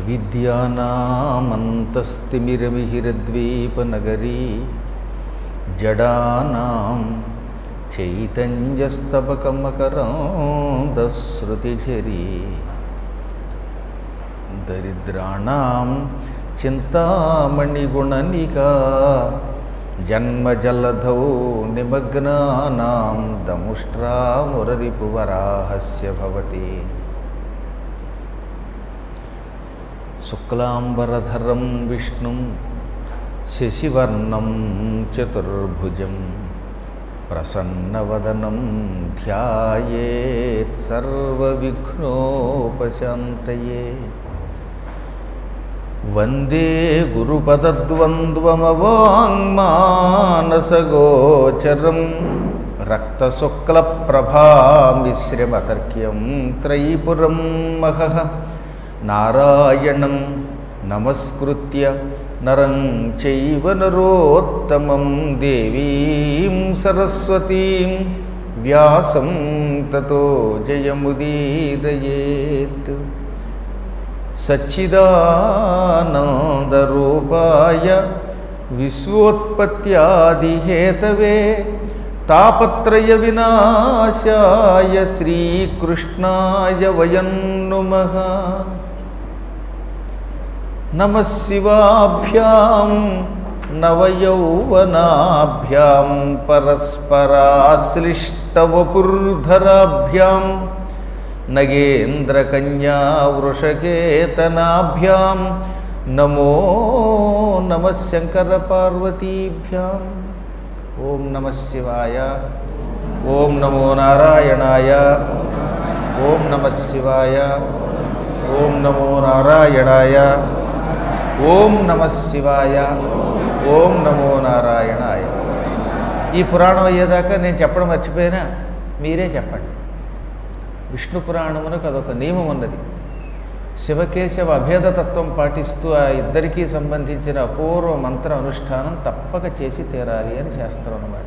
అవిద్యానామంతస్తిమిరమిహిరద్వీపనగరీ జడానాం చైతన్యస్తబకమకరాంధశ్రుతిఝరీ దరిద్రాణం చింతామణిగుణనికా జన్మజలధౌ నిమగ్నానాం దముష్ట్రామురరిపువరాహస్య భవతి శుక్లాంబరధరం విష్ణుం శశివర్ణం చతుర్భుజం ప్రసన్నవదనం ధ్యాయేత్ సర్వవిఘ్నోపశాంతయే వందే గురుపదద్వంద్వమవాङ्మానసగోచరం రక్తశుక్లప్రభామిశ్రమతర్క్యం త్రైపురం మహః నారాయణం నమస్కృత్య నరం చైవ నరోత్తమం దేవీం సరస్వతీం వ్యాసం తతో జయముదీరయేత్ సచ్చిదానందరూపాయ విశ్వోత్పత్యాదిహేతవే తాపత్రయ వినాశాయ శ్రీకృష్ణాయ వయం నుమః నమ శివాభ్యాం నవయౌవనాభ్యాం పరస్పరాశ్లిష్టవపుర్ధరాభ్యాం నగేంద్రకన్యా వృషకేతనాభ్యాం నమో నమ శంకరపార్వతీభ్యాం ఓం నమ శివాయ ఓం నమో నారాయణాయ ఓం నమ శివాయ ఓం నమో నారాయణాయ ఓం నమ శివాయ ఓం నమో నారాయణాయ ఈ పురాణం అయ్యేదాకా నేను చెప్పడం మర్చిపోయినా మీరే చెప్పండి విష్ణు పురాణమునకు అదొక నియమం ఉన్నది శివకేశవ అభేదతత్వం పాటిస్తూ ఆ ఇద్దరికీ సంబంధించిన అపూర్వ మంత్ర అనుష్ఠానం తప్పక చేసి తీరాలి అని శాస్త్రం అన్నమాట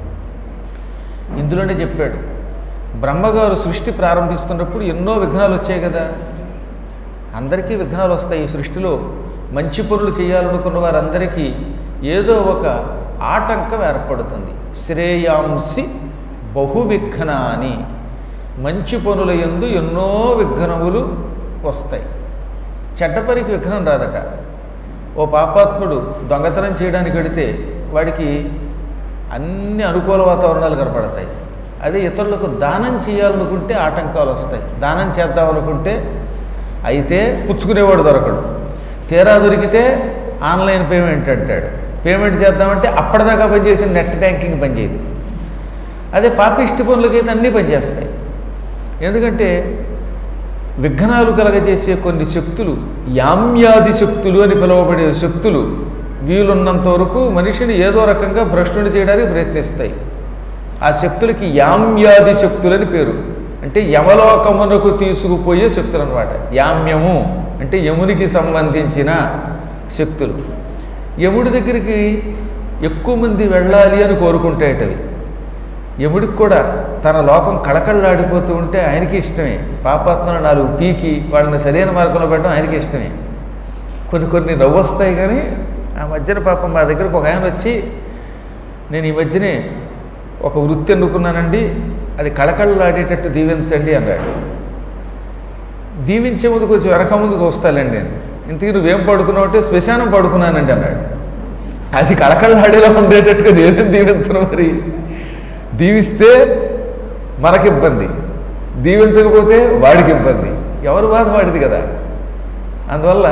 ఇందులోనే చెప్పాడు బ్రహ్మగారు సృష్టి ప్రారంభిస్తున్నప్పుడు ఎన్నో విఘ్నాలు వచ్చాయి కదా అందరికీ విఘ్నాలు వస్తాయి ఈ సృష్టిలో మంచి పనులు చేయాలనుకున్న వారందరికీ ఏదో ఒక ఆటంకం ఏర్పడుతుంది శ్రేయాంసి బహువిఘ్నాని మంచి పనుల ఎందు ఎన్నో విఘ్నములు వస్తాయి చెడ్డ పనికి విఘ్నం రాదట ఓ పాపాత్ముడు దొంగతనం చేయడానికి వెడితే వాడికి అన్ని అనుకూల వాతావరణాలు కనపడతాయి అదే ఇతరులకు దానం చేయాలనుకుంటే ఆటంకాలు వస్తాయి దానం చేద్దాం అనుకుంటే అయితే పుచ్చుకునేవాడు దొరకడు తీరా దొరికితే ఆన్లైన్ పేమెంట్ అంటాడు పేమెంట్ చేద్దామంటే అప్పటిదాకా పనిచేసిన నెట్ బ్యాంకింగ్ పనిచేయదు అదే పాపిష్టి పనులకైతే అన్నీ పనిచేస్తాయి ఎందుకంటే విఘ్నాలు కలగజేసే కొన్ని శక్తులు యామ్యాది శక్తులు అని పిలువబడే శక్తులు వీలున్నంత వరకు మనిషిని ఏదో రకంగా భ్రష్టుని చేయడానికి ప్రయత్నిస్తాయి ఆ శక్తులకి యామ్యాది శక్తులని పేరు అంటే యమలోకమునకు తీసుకుపోయే శక్తులు అనమాట యామ్యము అంటే యమునికి సంబంధించిన శక్తులు యముడి దగ్గరికి ఎక్కువ మంది వెళ్ళాలి అని కోరుకుంటాయటవి యముడికి కూడా తన లోకం కళకళలాడిపోతూ ఉంటే ఆయనకి ఇష్టమే పాపాత్మను నాలుగు పీకి వాళ్ళని సరైన మార్గంలో పెట్టడం ఆయనకి ఇష్టమే కొన్ని కొన్ని నవ్వొస్తాయి కానీ ఆ మధ్యన పాపం మా దగ్గరకు ఒక ఆయన వచ్చి నేను ఈ మధ్యనే ఒక వృత్తి ఎన్నుకున్నానండి అది కళకళలాడేటట్టు దీవించండి అన్నాడు దీవించే ముందు కొంచెం వెనక ముందు చూస్తానండి నేను ఇంతకీ నువ్వేం పడుకున్నావు అంటే శ్మశానం పడుకున్నానండి అన్నాడు అది కళకళలాడేలా ఉండేటట్టుగా నేనేం దీవించను మరి దీవిస్తే మనకి ఇబ్బంది దీవించకపోతే వాడికి ఇబ్బంది ఎవరు బాధ వాడిది కదా అందువల్ల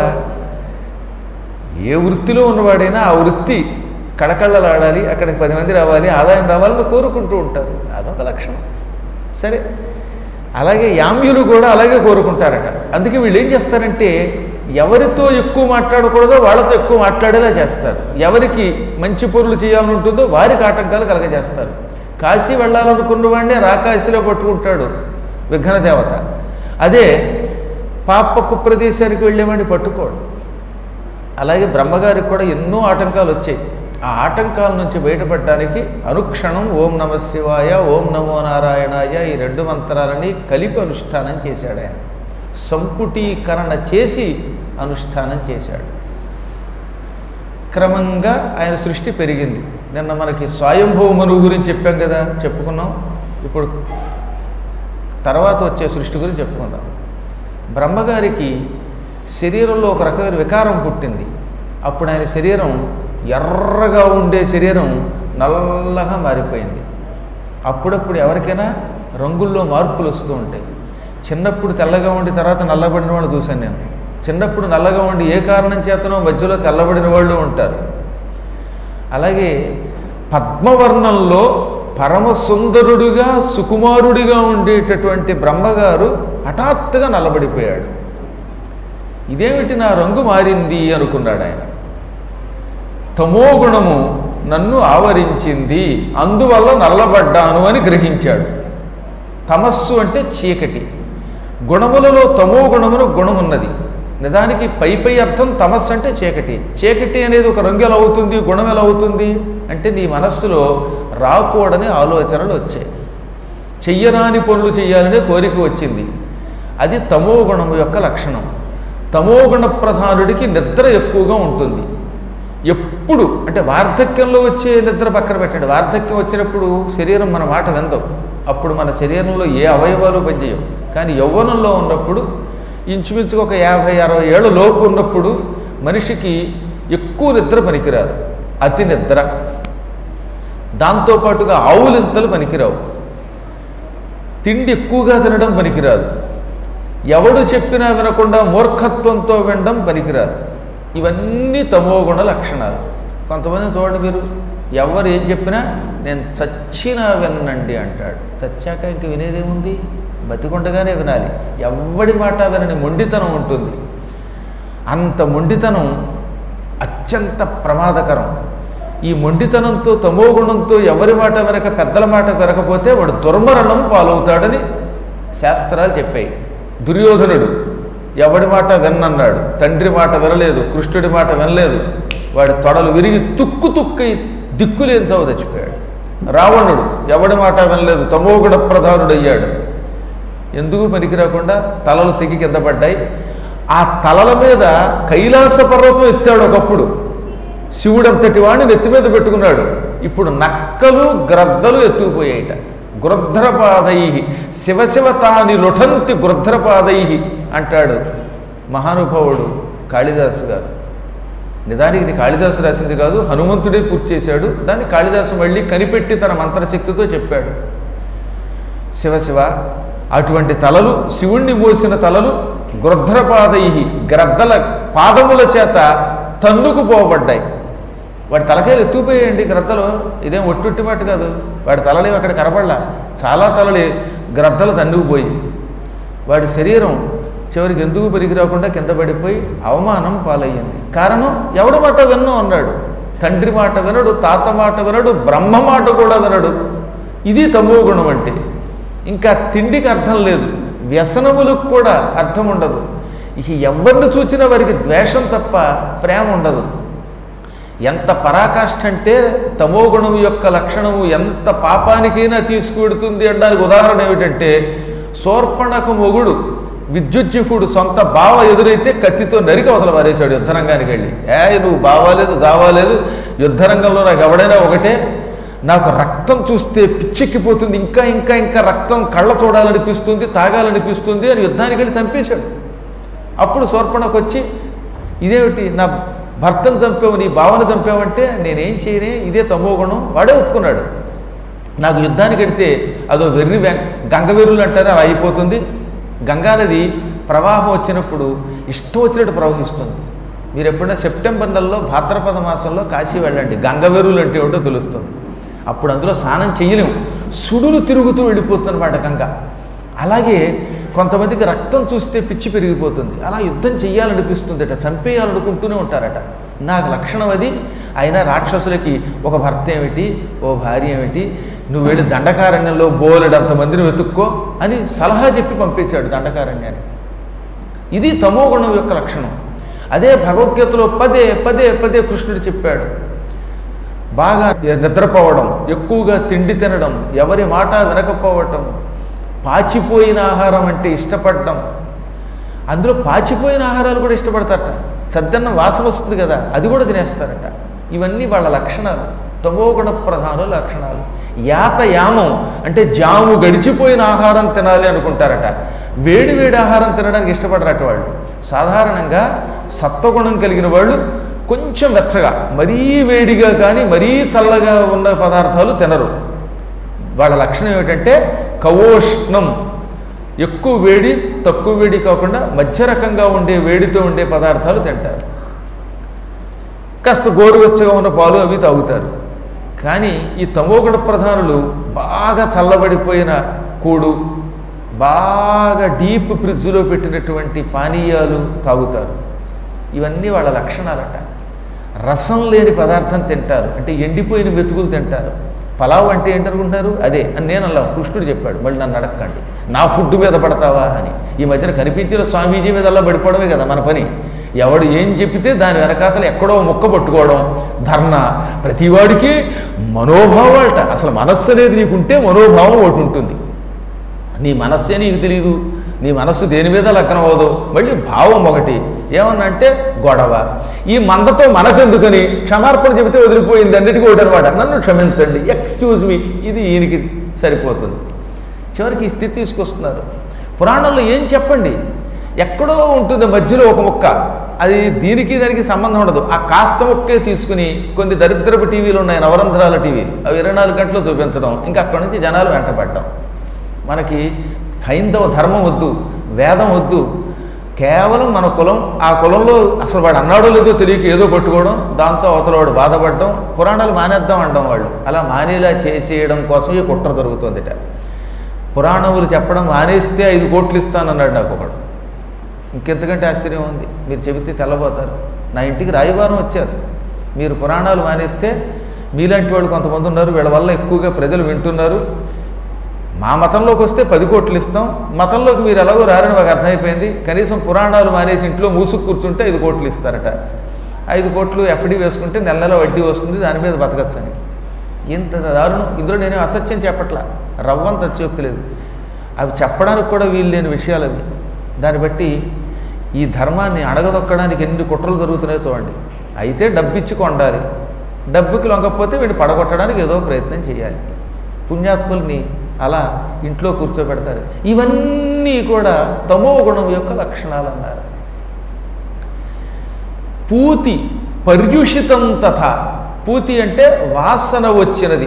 ఏ వృత్తిలో ఉన్నవాడైనా ఆ వృత్తి కళకళలాడాలి అక్కడికి పది మంది రావాలి ఆదాయం రావాలని కోరుకుంటూ ఉంటారు అదొక లక్షణం సరే అలాగే యామ్యులు కూడా అలాగే కోరుకుంటారట అందుకే వీళ్ళు ఏం చేస్తారంటే ఎవరితో ఎక్కువ మాట్లాడకూడదో వాళ్ళతో ఎక్కువ మాట్లాడేలా చేస్తారు ఎవరికి మంచి పనులు చేయాలని ఉంటుందో వారికి ఆటంకాలు కలగజేస్తారు కాశీ వెళ్ళాలనుకున్న వాడినే రాకాశీలో పట్టుకుంటాడు విఘ్న దేవత అదే పాపపు ప్రదేశానికి వెళ్ళేవాడిని పట్టుకోడు అలాగే బ్రహ్మగారికి కూడా ఎన్నో ఆటంకాలు వచ్చాయి ఆ ఆటంకాల నుంచి బయటపడడానికి అనుక్షణం ఓం నమ శివాయ ఓం నమో నారాయణాయ ఈ రెండు మంత్రాలని కలిపి అనుష్ఠానం చేశాడు ఆయన సంపుటీకరణ చేసి అనుష్ఠానం చేశాడు క్రమంగా ఆయన సృష్టి పెరిగింది నిన్న మనకి స్వయంభవ మనువు గురించి చెప్పాం కదా చెప్పుకున్నాం ఇప్పుడు తర్వాత వచ్చే సృష్టి గురించి చెప్పుకుందాం బ్రహ్మగారికి శరీరంలో ఒక రకమైన వికారం పుట్టింది అప్పుడు ఆయన శరీరం ఎర్రగా ఉండే శరీరం నల్లగా మారిపోయింది అప్పుడప్పుడు ఎవరికైనా రంగుల్లో మార్పులు వస్తూ ఉంటాయి చిన్నప్పుడు తెల్లగా ఉండి తర్వాత నల్లబడిన వాళ్ళు చూశాను నేను చిన్నప్పుడు నల్లగా ఉండి ఏ కారణం చేతనో మధ్యలో తెల్లబడిన వాళ్ళు ఉంటారు అలాగే పద్మవర్ణంలో పరమ సుందరుడిగా సుకుమారుడిగా ఉండేటటువంటి బ్రహ్మగారు హఠాత్తుగా నల్లబడిపోయాడు ఇదేమిటి నా రంగు మారింది అనుకున్నాడు ఆయన తమోగుణము నన్ను ఆవరించింది అందువల్ల నల్లబడ్డాను అని గ్రహించాడు తమస్సు అంటే చీకటి గుణములలో తమో గుణమును గుణమున్నది నిజానికి పై పై అర్థం తమస్సు అంటే చీకటి చీకటి అనేది ఒక రంగు ఎలా అవుతుంది గుణం ఎలా అవుతుంది అంటే నీ మనస్సులో రాకూడని ఆలోచనలు వచ్చాయి చెయ్యరాని పనులు చేయాలనే కోరిక వచ్చింది అది తమో గుణము యొక్క లక్షణం తమో గుణ ప్రధానుడికి నిద్ర ఎక్కువగా ఉంటుంది ఎప్పుడు అంటే వార్ధక్యంలో వచ్చే నిద్ర పక్కన పెట్టండి వార్ధక్యం వచ్చినప్పుడు శరీరం మన మాట విందవు అప్పుడు మన శరీరంలో ఏ అవయవాలు పనిచేయవు కానీ యవ్వనంలో ఉన్నప్పుడు ఇంచుమించుగా ఒక యాభై అరవై ఏళ్ళ లోపు ఉన్నప్పుడు మనిషికి ఎక్కువ నిద్ర పనికిరాదు అతి నిద్ర దాంతోపాటుగా ఆవులింతలు పనికిరావు తిండి ఎక్కువగా తినడం పనికిరాదు ఎవడు చెప్పినా వినకుండా మూర్ఖత్వంతో వినడం పనికిరాదు ఇవన్నీ తమోగుణ లక్షణాలు కొంతమంది చూడండి మీరు ఎవరు ఏం చెప్పినా నేను చచ్చినా వినండి అంటాడు చచ్చాక ఇంక వినేదేముంది బతికుండగానే వినాలి ఎవడి మాట వినని మొండితనం ఉంటుంది అంత మొండితనం అత్యంత ప్రమాదకరం ఈ మొండితనంతో తమోగుణంతో ఎవరి మాట వినక పెద్దల మాట వినకపోతే వాడు దుర్మరణం పాలవుతాడని శాస్త్రాలు చెప్పాయి దుర్యోధనుడు ఎవడి మాట విన్నన్నాడు తండ్రి మాట వినలేదు కృష్ణుడి మాట వినలేదు వాడి తొడలు విరిగి తుక్కు తుక్కై దిక్కులేని చావు చచ్చిపోయాడు రావణుడు ఎవడి మాట వినలేదు తమోగుణ ప్రధానుడయ్యాడు ఎందుకు పనికి రాకుండా తలలు తెగి కింద పడ్డాయి ఆ తలల మీద కైలాస పర్వతం ఎత్తాడు ఒకప్పుడు శివుడంతటి వాడిని నెత్తి మీద పెట్టుకున్నాడు ఇప్పుడు నక్కలు గ్రద్దలు ఎత్తుకుపోయాయిట గృధ్రపాదై శివశివ తాని లుఠంతి గృధ్రపాదై అంటాడు మహానుభావుడు కాళిదాసు గారు నిజానికి ఇది కాళిదాసు రాసింది కాదు హనుమంతుడే పూర్తి చేశాడు దాన్ని కాళిదాసు మళ్ళీ కనిపెట్టి తన మంత్రశక్తితో చెప్పాడు శివశివ అటువంటి తలలు శివుణ్ణి మోసిన తలలు గృధ్రపాదై గ్రద్దల పాదముల చేత తన్నుకుపోబడ్డాయి వాడి తలకాయలు ఎత్తుకుపోయాయండి గ్రద్దలు ఇదేం ఒట్టుట్టి మాట కాదు వాడి తలలేవి అక్కడ కనపడలా చాలా తలలే గ్రద్దలు తన్నుకుపోయి వాడి శరీరం చివరికి ఎందుకు పెరిగి రాకుండా కింద పడిపోయి అవమానం పాలయ్యింది కారణం ఎవడి మాట విన్నో అన్నాడు తండ్రి మాట వినడు తాత మాట వినడు బ్రహ్మ మాట కూడా వినడు ఇది తమో గుణం అంటే ఇంకా తిండికి అర్థం లేదు వ్యసనములకు కూడా అర్థం ఉండదు ఇక ఎవరిని చూసినా వారికి ద్వేషం తప్ప ప్రేమ ఉండదు ఎంత పరాకాష్ఠ అంటే తమోగుణము యొక్క లక్షణము ఎంత పాపానికైనా తీసుకువెడుతుంది అనడానికి ఉదాహరణ ఏమిటంటే శోర్పణక మొగుడు విద్యుజ్జిఫుడు సొంత బావ ఎదురైతే కత్తితో నరికి అవతల పారేశాడు యుద్ధరంగానికి వెళ్ళి ఏ నువ్వు బావాలేదు జావాలేదు యుద్ధరంగంలో నాకు ఎవడైనా ఒకటే నాకు రక్తం చూస్తే పిచ్చెక్కిపోతుంది ఇంకా ఇంకా ఇంకా రక్తం కళ్ళ చూడాలనిపిస్తుంది తాగాలనిపిస్తుంది అని యుద్ధానికి వెళ్ళి చంపేశాడు అప్పుడు శోర్పణకు వచ్చి ఇదేమిటి నా భర్తను చంపావు నీ భావన చంపావంటే నేనేం చేయనే ఇదే తమో గుణం వాడే ఒప్పుకున్నాడు నాకు యుద్ధానికి వెడితే అదో వెర్రి వెం- గంగ వెర్రులు అంటారు అలా అయిపోతుంది గంగానది ప్రవాహం వచ్చినప్పుడు ఇష్టం వచ్చినట్టు ప్రవహిస్తుంది మీరు ఎప్పుడైనా సెప్టెంబర్ నెలలో భాద్రపద మాసంలో కాశీ వెళ్ళండి గంగ వెర్రులు అంటే ఏమిటో తెలుస్తుంది అప్పుడు అందులో స్నానం చేయలేము సుడులు తిరుగుతూ వెళ్ళిపోతుందన్నమాట గంగ అలాగే కొంతమందికి రక్తం చూస్తే పిచ్చి పెరిగిపోతుంది అలా యుద్ధం చెయ్యాలనిపిస్తుందట చంపేయాలనుకుంటూనే ఉంటారట నాకు లక్షణం అది అయినా రాక్షసులకి ఒక భర్త ఏమిటి ఓ భార్య ఏమిటి నువ్వు వెళ్ళి దండకారణ్యంలో బోలెడంత మందిని వెతుక్కో అని సలహా చెప్పి పంపేశాడు దండకారణ్యాన్ని ఇది తమో గుణం యొక్క లక్షణం అదే భగవద్గీతలో పదే పదే పదే కృష్ణుడు చెప్పాడు బాగా నిద్రపోవడం ఎక్కువగా తిండి తినడం ఎవరి మాట వినకపోవటం పాచిపోయిన ఆహారం అంటే ఇష్టపడడం అందులో పాచిపోయిన ఆహారాలు కూడా ఇష్టపడతారట సద్దన్నం వాసన వస్తుంది కదా అది కూడా తినేస్తారట ఇవన్నీ వాళ్ళ లక్షణాలు తమోగుణ ప్రధానుల లక్షణాలు యాతయామం అంటే జాము గడిచిపోయిన ఆహారం తినాలి అనుకుంటారట వేడి వేడి ఆహారం తినడానికి ఇష్టపడరట వాళ్ళు సాధారణంగా సత్వగుణం కలిగిన వాళ్ళు కొంచెం వెచ్చగా మరీ వేడిగా కానీ మరీ చల్లగా ఉన్న పదార్థాలు తినరు వాళ్ళ లక్షణం ఏమిటంటే కవోష్ణం ఎక్కువ వేడి తక్కువ వేడి కాకుండా మధ్య రకంగా ఉండే వేడితో ఉండే పదార్థాలు తింటారు కాస్త గోరువెచ్చగా ఉన్న పాలు అవి తాగుతారు కానీ ఈ తమోగుణ ప్రధానులు బాగా చల్లబడిపోయిన కూడు బాగా డీప్ ఫ్రిడ్జ్లో పెట్టినటువంటి పానీయాలు తాగుతారు ఇవన్నీ వాళ్ళ లక్షణాలట రసం లేని పదార్థం తింటారు అంటే ఎండిపోయిన వెతుకులు తింటారు పలావ్ అంటే ఏంటనుకుంటున్నారు అదే అని నేను అలా కృష్ణుడు చెప్పాడు మళ్ళీ నన్ను అడగండి నా ఫుడ్ మీద పడతావా అని ఈ మధ్యన కనిపించిన స్వామీజీ మీద అలా పడిపోవడమే కదా మన పని ఎవడు ఏం చెప్పితే దాని వెనకాతలు ఎక్కడో ముక్క పట్టుకోవడం ధర్నా ప్రతివాడికి మనోభావాలట అసలు మనస్సు అనేది నీకుంటే మనోభావం ఒకటి ఉంటుంది నీ మనస్సే నీకు తెలియదు నీ మనస్సు దేని మీద లగ్నం అవ్వదు మళ్ళీ భావం ఒకటి ఏమన్నా అంటే గొడవ ఈ మందతో మనకెందుకని క్షమార్పణ చెబితే వదిలిపోయింది అన్నిటికీ ఒకటి అనమాట నన్ను క్షమించండి ఎక్స్క్యూజ్ మీ ఇది ఈయనకి సరిపోతుంది చివరికి ఈ స్థితి తీసుకొస్తున్నారు పురాణంలో ఏం చెప్పండి ఎక్కడో ఉంటుంది మధ్యలో ఒక ముక్క అది దీనికి దానికి సంబంధం ఉండదు ఆ కాస్త ముక్కే తీసుకుని కొన్ని దరిద్రపు టీవీలు ఉన్నాయి నవరంధ్రాల టీవీలు అవి ఇరవై నాలుగు గంటలు చూపించడం ఇంకా అక్కడి నుంచి జనాలు వెంటపడడం మనకి హైందవ ధర్మం వద్దు వేదం వద్దు కేవలం మన కులం ఆ కులంలో అసలు వాడు అన్నాడో లేదో తెలియక ఏదో పట్టుకోవడం దాంతో అవతల వాడు బాధపడడం పురాణాలు మానేద్దాం అనడం వాళ్ళు అలా మానేలా చేసేయడం కోసం ఈ కుట్ర జరుగుతుందిట పురాణములు చెప్పడం మానేస్తే ఐదు కోట్లు ఇస్తానన్నాడు నాకు ఒకడు ఇంకెంతకంటే ఆశ్చర్యం ఉంది మీరు చెబితే తెల్లబోతారు నా ఇంటికి రాయవారం వచ్చారు మీరు పురాణాలు మానేస్తే మీలాంటి వాళ్ళు కొంతమంది ఉన్నారు వీళ్ళ వల్ల ఎక్కువగా ప్రజలు వింటున్నారు మా మతంలోకి వస్తే పది కోట్లు ఇస్తాం మతంలోకి మీరు ఎలాగో రారని మాకు అర్థమైపోయింది కనీసం పురాణాలు మానేసి ఇంట్లో మూసుకు కూర్చుంటే ఐదు కోట్లు ఇస్తారట ఐదు కోట్లు ఎఫ్డి వేసుకుంటే నెల నెల వడ్డీ వస్తుంది దాని మీద బతకచ్చని ఇంత దారుణం ఇందులో నేను అసత్యం చెప్పట్లా రవ్వంత అతిశయోక్తి లేదు అవి చెప్పడానికి కూడా వీలు లేని విషయాలు అవి దాన్ని బట్టి ఈ ధర్మాన్ని అడగదొక్కడానికి ఎన్ని కుట్రలు జరుగుతున్నాయో చూడండి అయితే డబ్బిచ్చి కొండాలి డబ్బుకి లొంగకపోతే వీడిని పడగొట్టడానికి ఏదో ప్రయత్నం చేయాలి పుణ్యాత్ముల్ని అలా ఇంట్లో కూర్చోబెడతారు ఇవన్నీ కూడా తమో గుణం యొక్క లక్షణాలు అన్నారు పూతి పర్యుషితం తథ పూతి అంటే వాసన వచ్చినది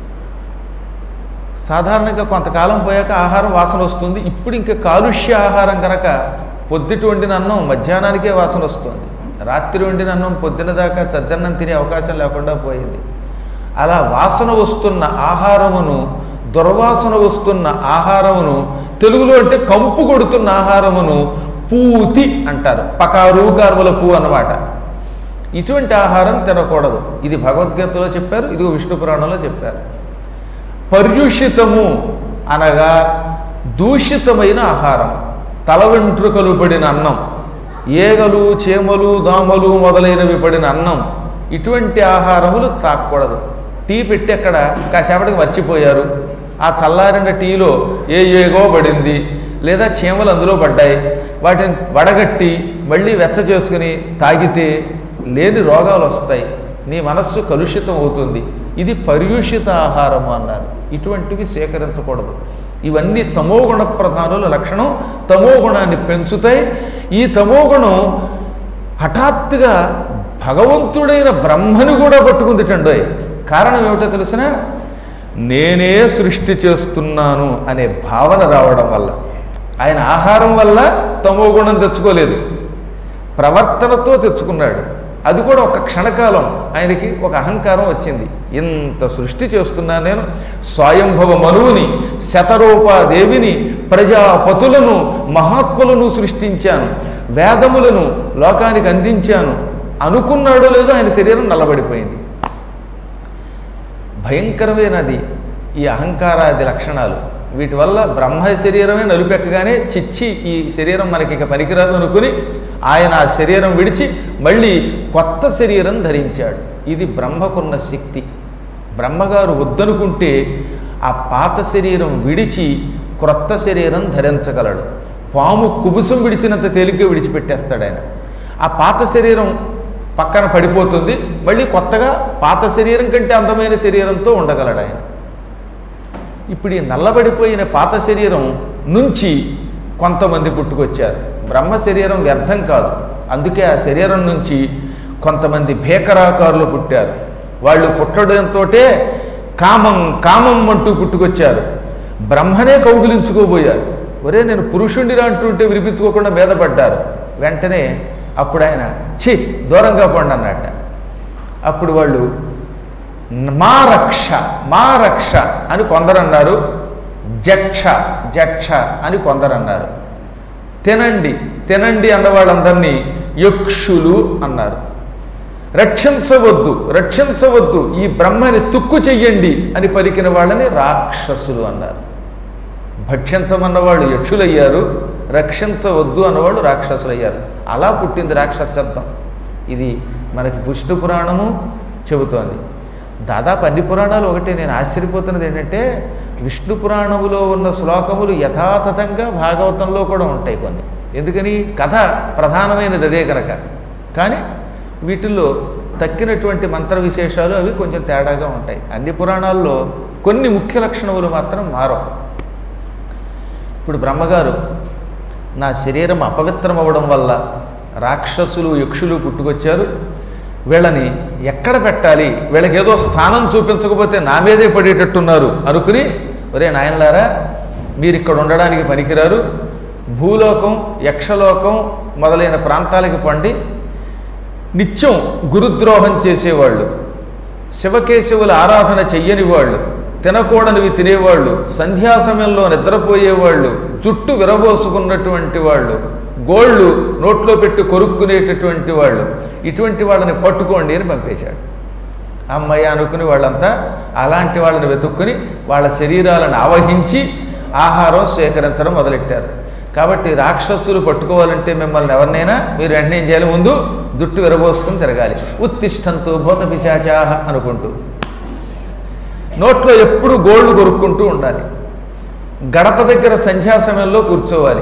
సాధారణంగా కొంతకాలం పోయాక ఆహారం వాసన వస్తుంది ఇప్పుడు ఇంకా కాలుష్య ఆహారం కనుక పొద్దుటి వండిన అన్నం మధ్యాహ్నానికే వాసన వస్తుంది రాత్రి వండిన అన్నం పొద్దున దాకా చద్దన్నం తినే అవకాశం లేకుండా పోయింది అలా వాసన వస్తున్న ఆహారమును దుర్వాసన వస్తున్న ఆహారమును తెలుగులో అంటే కంపు కొడుతున్న ఆహారమును పూతి అంటారు పకారు కార్ముల పూ అన్నమాట ఇటువంటి ఆహారం తినకూడదు ఇది భగవద్గీతలో చెప్పారు ఇది విష్ణు పురాణంలో చెప్పారు పర్యుషితము అనగా దూషితమైన ఆహారం తల వెంట్రుకలు పడిన అన్నం ఏగలు చేమలు దోమలు మొదలైనవి పడిన అన్నం ఇటువంటి ఆహారములు తాకూడదు టీ పెట్టి అక్కడ కాసేపటికి మర్చిపోయారు ఆ చల్లారిన టీలో ఏ ఏగో పడింది లేదా చీమలు అందులో పడ్డాయి వాటిని వడగట్టి మళ్ళీ వెచ్చ చేసుకుని తాగితే లేని రోగాలు వస్తాయి నీ మనస్సు కలుషితం అవుతుంది ఇది పర్యూషిత ఆహారము అన్నారు ఇటువంటివి స్వీకరించకూడదు ఇవన్నీ తమోగుణ ప్రధానుల లక్షణం తమోగుణాన్ని పెంచుతాయి ఈ తమోగుణం హఠాత్తుగా భగవంతుడైన బ్రహ్మని కూడా పట్టుకుందిటండోయ్ కారణం ఏమిటో తెలిసిన నేనే సృష్టి చేస్తున్నాను అనే భావన రావడం వల్ల ఆయన ఆహారం వల్ల తమోగుణం తెచ్చుకోలేదు ప్రవర్తనతో తెచ్చుకున్నాడు అది కూడా ఒక క్షణకాలం ఆయనకి ఒక అహంకారం వచ్చింది ఇంత సృష్టి చేస్తున్నా నేను స్వయంభవ మనువుని శతరూపాదేవిని ప్రజాపతులను మహాత్ములను సృష్టించాను వేదములను లోకానికి అందించాను అనుకున్నాడో లేదో ఆయన శరీరం నల్లబడిపోయింది భయంకరమైనది ఈ అహంకారాది లక్షణాలు వీటి వల్ల బ్రహ్మ శరీరమే నలుపెక్కగానే చిచ్చి ఈ శరీరం మనకి ఇక పనికిరాదు అనుకుని ఆయన ఆ శరీరం విడిచి మళ్ళీ కొత్త శరీరం ధరించాడు ఇది బ్రహ్మకున్న శక్తి బ్రహ్మగారు వద్దనుకుంటే ఆ పాత శరీరం విడిచి క్రొత్త శరీరం ధరించగలడు పాము కుబుసం విడిచినంత తేలిగ్గా విడిచిపెట్టేస్తాడు ఆయన ఆ పాత శరీరం పక్కన పడిపోతుంది మళ్ళీ కొత్తగా పాత శరీరం కంటే అందమైన శరీరంతో ఉండగలడు ఆయన ఇప్పుడు ఈ నల్లబడిపోయిన పాత శరీరం నుంచి కొంతమంది పుట్టుకొచ్చారు బ్రహ్మ శరీరం వ్యర్థం కాదు అందుకే ఆ శరీరం నుంచి కొంతమంది భీకరాకారులు పుట్టారు వాళ్ళు పుట్టడంతో కామం కామం అంటూ పుట్టుకొచ్చారు బ్రహ్మనే కౌగిలించుకోబోయారు ఒరే నేను పురుషుండిరా అంటుంటే వినిపించుకోకుండా మీద పడ్డారు వెంటనే అప్పుడు ఆయన ఛీ దూరంగా పండి అన్నట్ట అప్పుడు వాళ్ళు మా రక్ష మా రక్ష అని కొందరన్నారు జక్ష జక్ష అని కొందరన్నారు తినండి తినండి అన్న వాళ్ళందరినీ యక్షులు అన్నారు రక్షించవద్దు రక్షించవద్దు ఈ బ్రహ్మని తుక్కు చెయ్యండి అని పలికిన వాళ్ళని రాక్షసులు అన్నారు భక్షించమన్న వాళ్ళు యక్షులయ్యారు రక్షించవద్దు అన్నవాళ్ళు రాక్షసులయ్యారు అలా పుట్టింది రాక్షస శబ్దం ఇది మనకి విష్ణు పురాణము చెబుతోంది దాదాపు అన్ని పురాణాలు ఒకటే నేను ఆశ్చర్యపోతున్నది ఏంటంటే విష్ణు పురాణములో ఉన్న శ్లోకములు యథాతథంగా భాగవతంలో కూడా ఉంటాయి కొన్ని ఎందుకని కథ ప్రధానమైనది అదే కనుక కానీ వీటిల్లో తక్కినటువంటి మంత్ర విశేషాలు అవి కొంచెం తేడాగా ఉంటాయి అన్ని పురాణాల్లో కొన్ని ముఖ్య లక్షణములు మాత్రం మారవు ఇప్పుడు బ్రహ్మగారు నా శరీరం అపవిత్రం అవ్వడం వల్ల రాక్షసులు యక్షులు పుట్టుకొచ్చారు వీళ్ళని ఎక్కడ పెట్టాలి వీళ్ళకి ఏదో స్థానం చూపించకపోతే నా మీదే పడేటట్టున్నారు అనుకుని ఒరే నాయనలారా మీరు ఇక్కడ ఉండడానికి పనికిరారు భూలోకం యక్షలోకం మొదలైన ప్రాంతాలకి పండి నిత్యం గురుద్రోహం చేసేవాళ్ళు శివకేశవుల ఆరాధన చెయ్యని వాళ్ళు తినకూడనివి తినేవాళ్ళు సంధ్యా సమయంలో నిద్రపోయేవాళ్ళు జుట్టు విరబోసుకున్నటువంటి వాళ్ళు గోళ్ళు నోట్లో పెట్టి కొరుక్కునేటటువంటి వాళ్ళు ఇటువంటి వాళ్ళని పట్టుకోండి అని పంపేశాడు అమ్మయ్య అనుకుని వాళ్ళంతా అలాంటి వాళ్ళని వెతుక్కుని వాళ్ళ శరీరాలను ఆవహించి ఆహారం స్వీకరించడం మొదలెట్టారు కాబట్టి రాక్షసులు పట్టుకోవాలంటే మిమ్మల్ని ఎవరినైనా మీరు వెంటనే ఏం చేయాలి ముందు జుట్టు విరబోసుకుని తిరగాలి ఉత్తిష్టంతో భూత పిశాచాహ అనుకుంటూ నోట్లో ఎప్పుడు గోళ్ళు కొరుక్కుంటూ ఉండాలి గడప దగ్గర సంధ్యా సమయంలో కూర్చోవాలి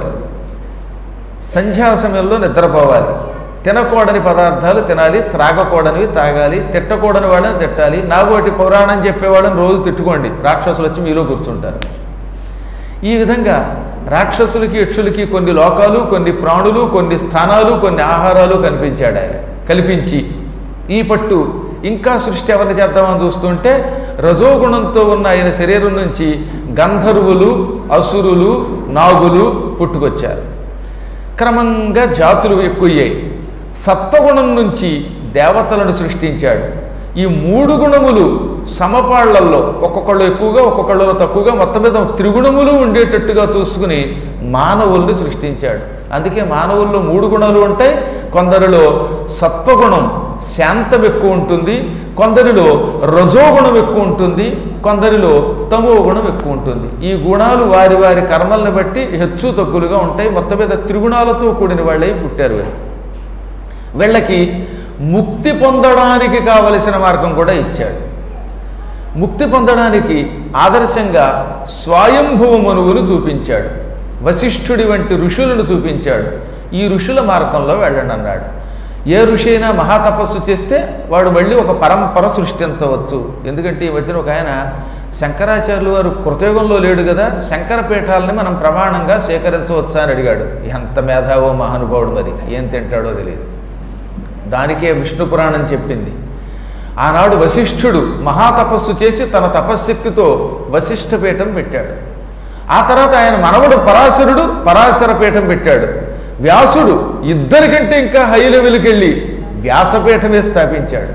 సంధ్యా సమయంలో నిద్రపోవాలి తినకూడని పదార్థాలు తినాలి త్రాగకూడనివి తాగాలి తిట్టకూడని వాళ్ళని తిట్టాలి నాగోటి పురాణం చెప్పేవాళ్ళని రోజు తిట్టుకోండి రాక్షసులు వచ్చి మీలో కూర్చుంటారు ఈ విధంగా రాక్షసులకి యక్షులకి కొన్ని లోకాలు కొన్ని ప్రాణులు కొన్ని స్థానాలు కొన్ని ఆహారాలు కనిపించాడు ఆయన కల్పించి ఈ పట్టు ఇంకా సృష్టి ఎవరిని చేద్దామని చూస్తుంటే రజోగుణంతో ఉన్న ఆయన శరీరం నుంచి గంధర్వులు అసురులు నాగులు పుట్టుకొచ్చారు క్రమంగా జాతులు ఎక్కువయ్యాయి సత్వగుణం నుంచి దేవతలను సృష్టించాడు ఈ మూడు గుణములు సమపాళ్లల్లో ఒక్కొక్కళ్ళు ఎక్కువగా ఒక్కొక్కళ్ళు తక్కువగా మొత్తం మీద త్రిగుణములు ఉండేటట్టుగా చూసుకుని మానవుల్ని సృష్టించాడు అందుకే మానవుల్లో మూడు గుణాలు ఉంటాయి కొందరిలో సత్వగుణం శాంతం ఎక్కువ ఉంటుంది కొందరిలో రజోగుణం ఎక్కువ ఉంటుంది కొందరిలో తమో గుణం ఎక్కువ ఉంటుంది ఈ గుణాలు వారి వారి కర్మల్ని బట్టి హెచ్చు తగ్గులుగా ఉంటాయి మొత్తం మీద త్రిగుణాలతో కూడిన వాళ్ళై పుట్టారు వీళ్ళు వీళ్ళకి ముక్తి పొందడానికి కావలసిన మార్గం కూడా ఇచ్చాడు ముక్తి పొందడానికి ఆదర్శంగా స్వయంభువ మనువులు చూపించాడు వశిష్ఠుడి వంటి ఋషులను చూపించాడు ఈ ఋషుల మార్గంలో వెళ్ళండి అన్నాడు ఏ ఋషి అయినా మహాతపస్సు చేస్తే వాడు మళ్ళీ ఒక పరంపర సృష్టించవచ్చు ఎందుకంటే ఈ మధ్యన ఒక ఆయన శంకరాచార్యులు వారు కృతయుగంలో లేడు కదా శంకర పీఠాలని మనం ప్రమాణంగా సేకరించవచ్చా అని అడిగాడు ఎంత మేధావో మహానుభావుడు మరి ఏం తింటాడో తెలియదు దానికే విష్ణు పురాణం చెప్పింది ఆనాడు వశిష్ఠుడు మహాతపస్సు చేసి తన తపశ్శక్తితో వశిష్ఠ పీఠం పెట్టాడు ఆ తర్వాత ఆయన మనవడు పరాశరుడు పరాశర పీఠం పెట్టాడు వ్యాసుడు ఇద్దరికంటే ఇంకా హై లెవెల్కి వెళ్ళి వ్యాసపీఠమే స్థాపించాడు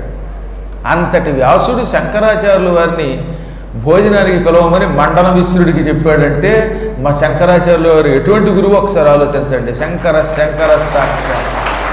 అంతటి వ్యాసుడు శంకరాచార్యుల వారిని భోజనానికి పిలవమని మండల మిశ్రుడికి చెప్పాడంటే మా శంకరాచార్యుల వారు ఎటువంటి గురువు ఒకసారి ఆలోచించండి శంకర శంకర సాక్షాత్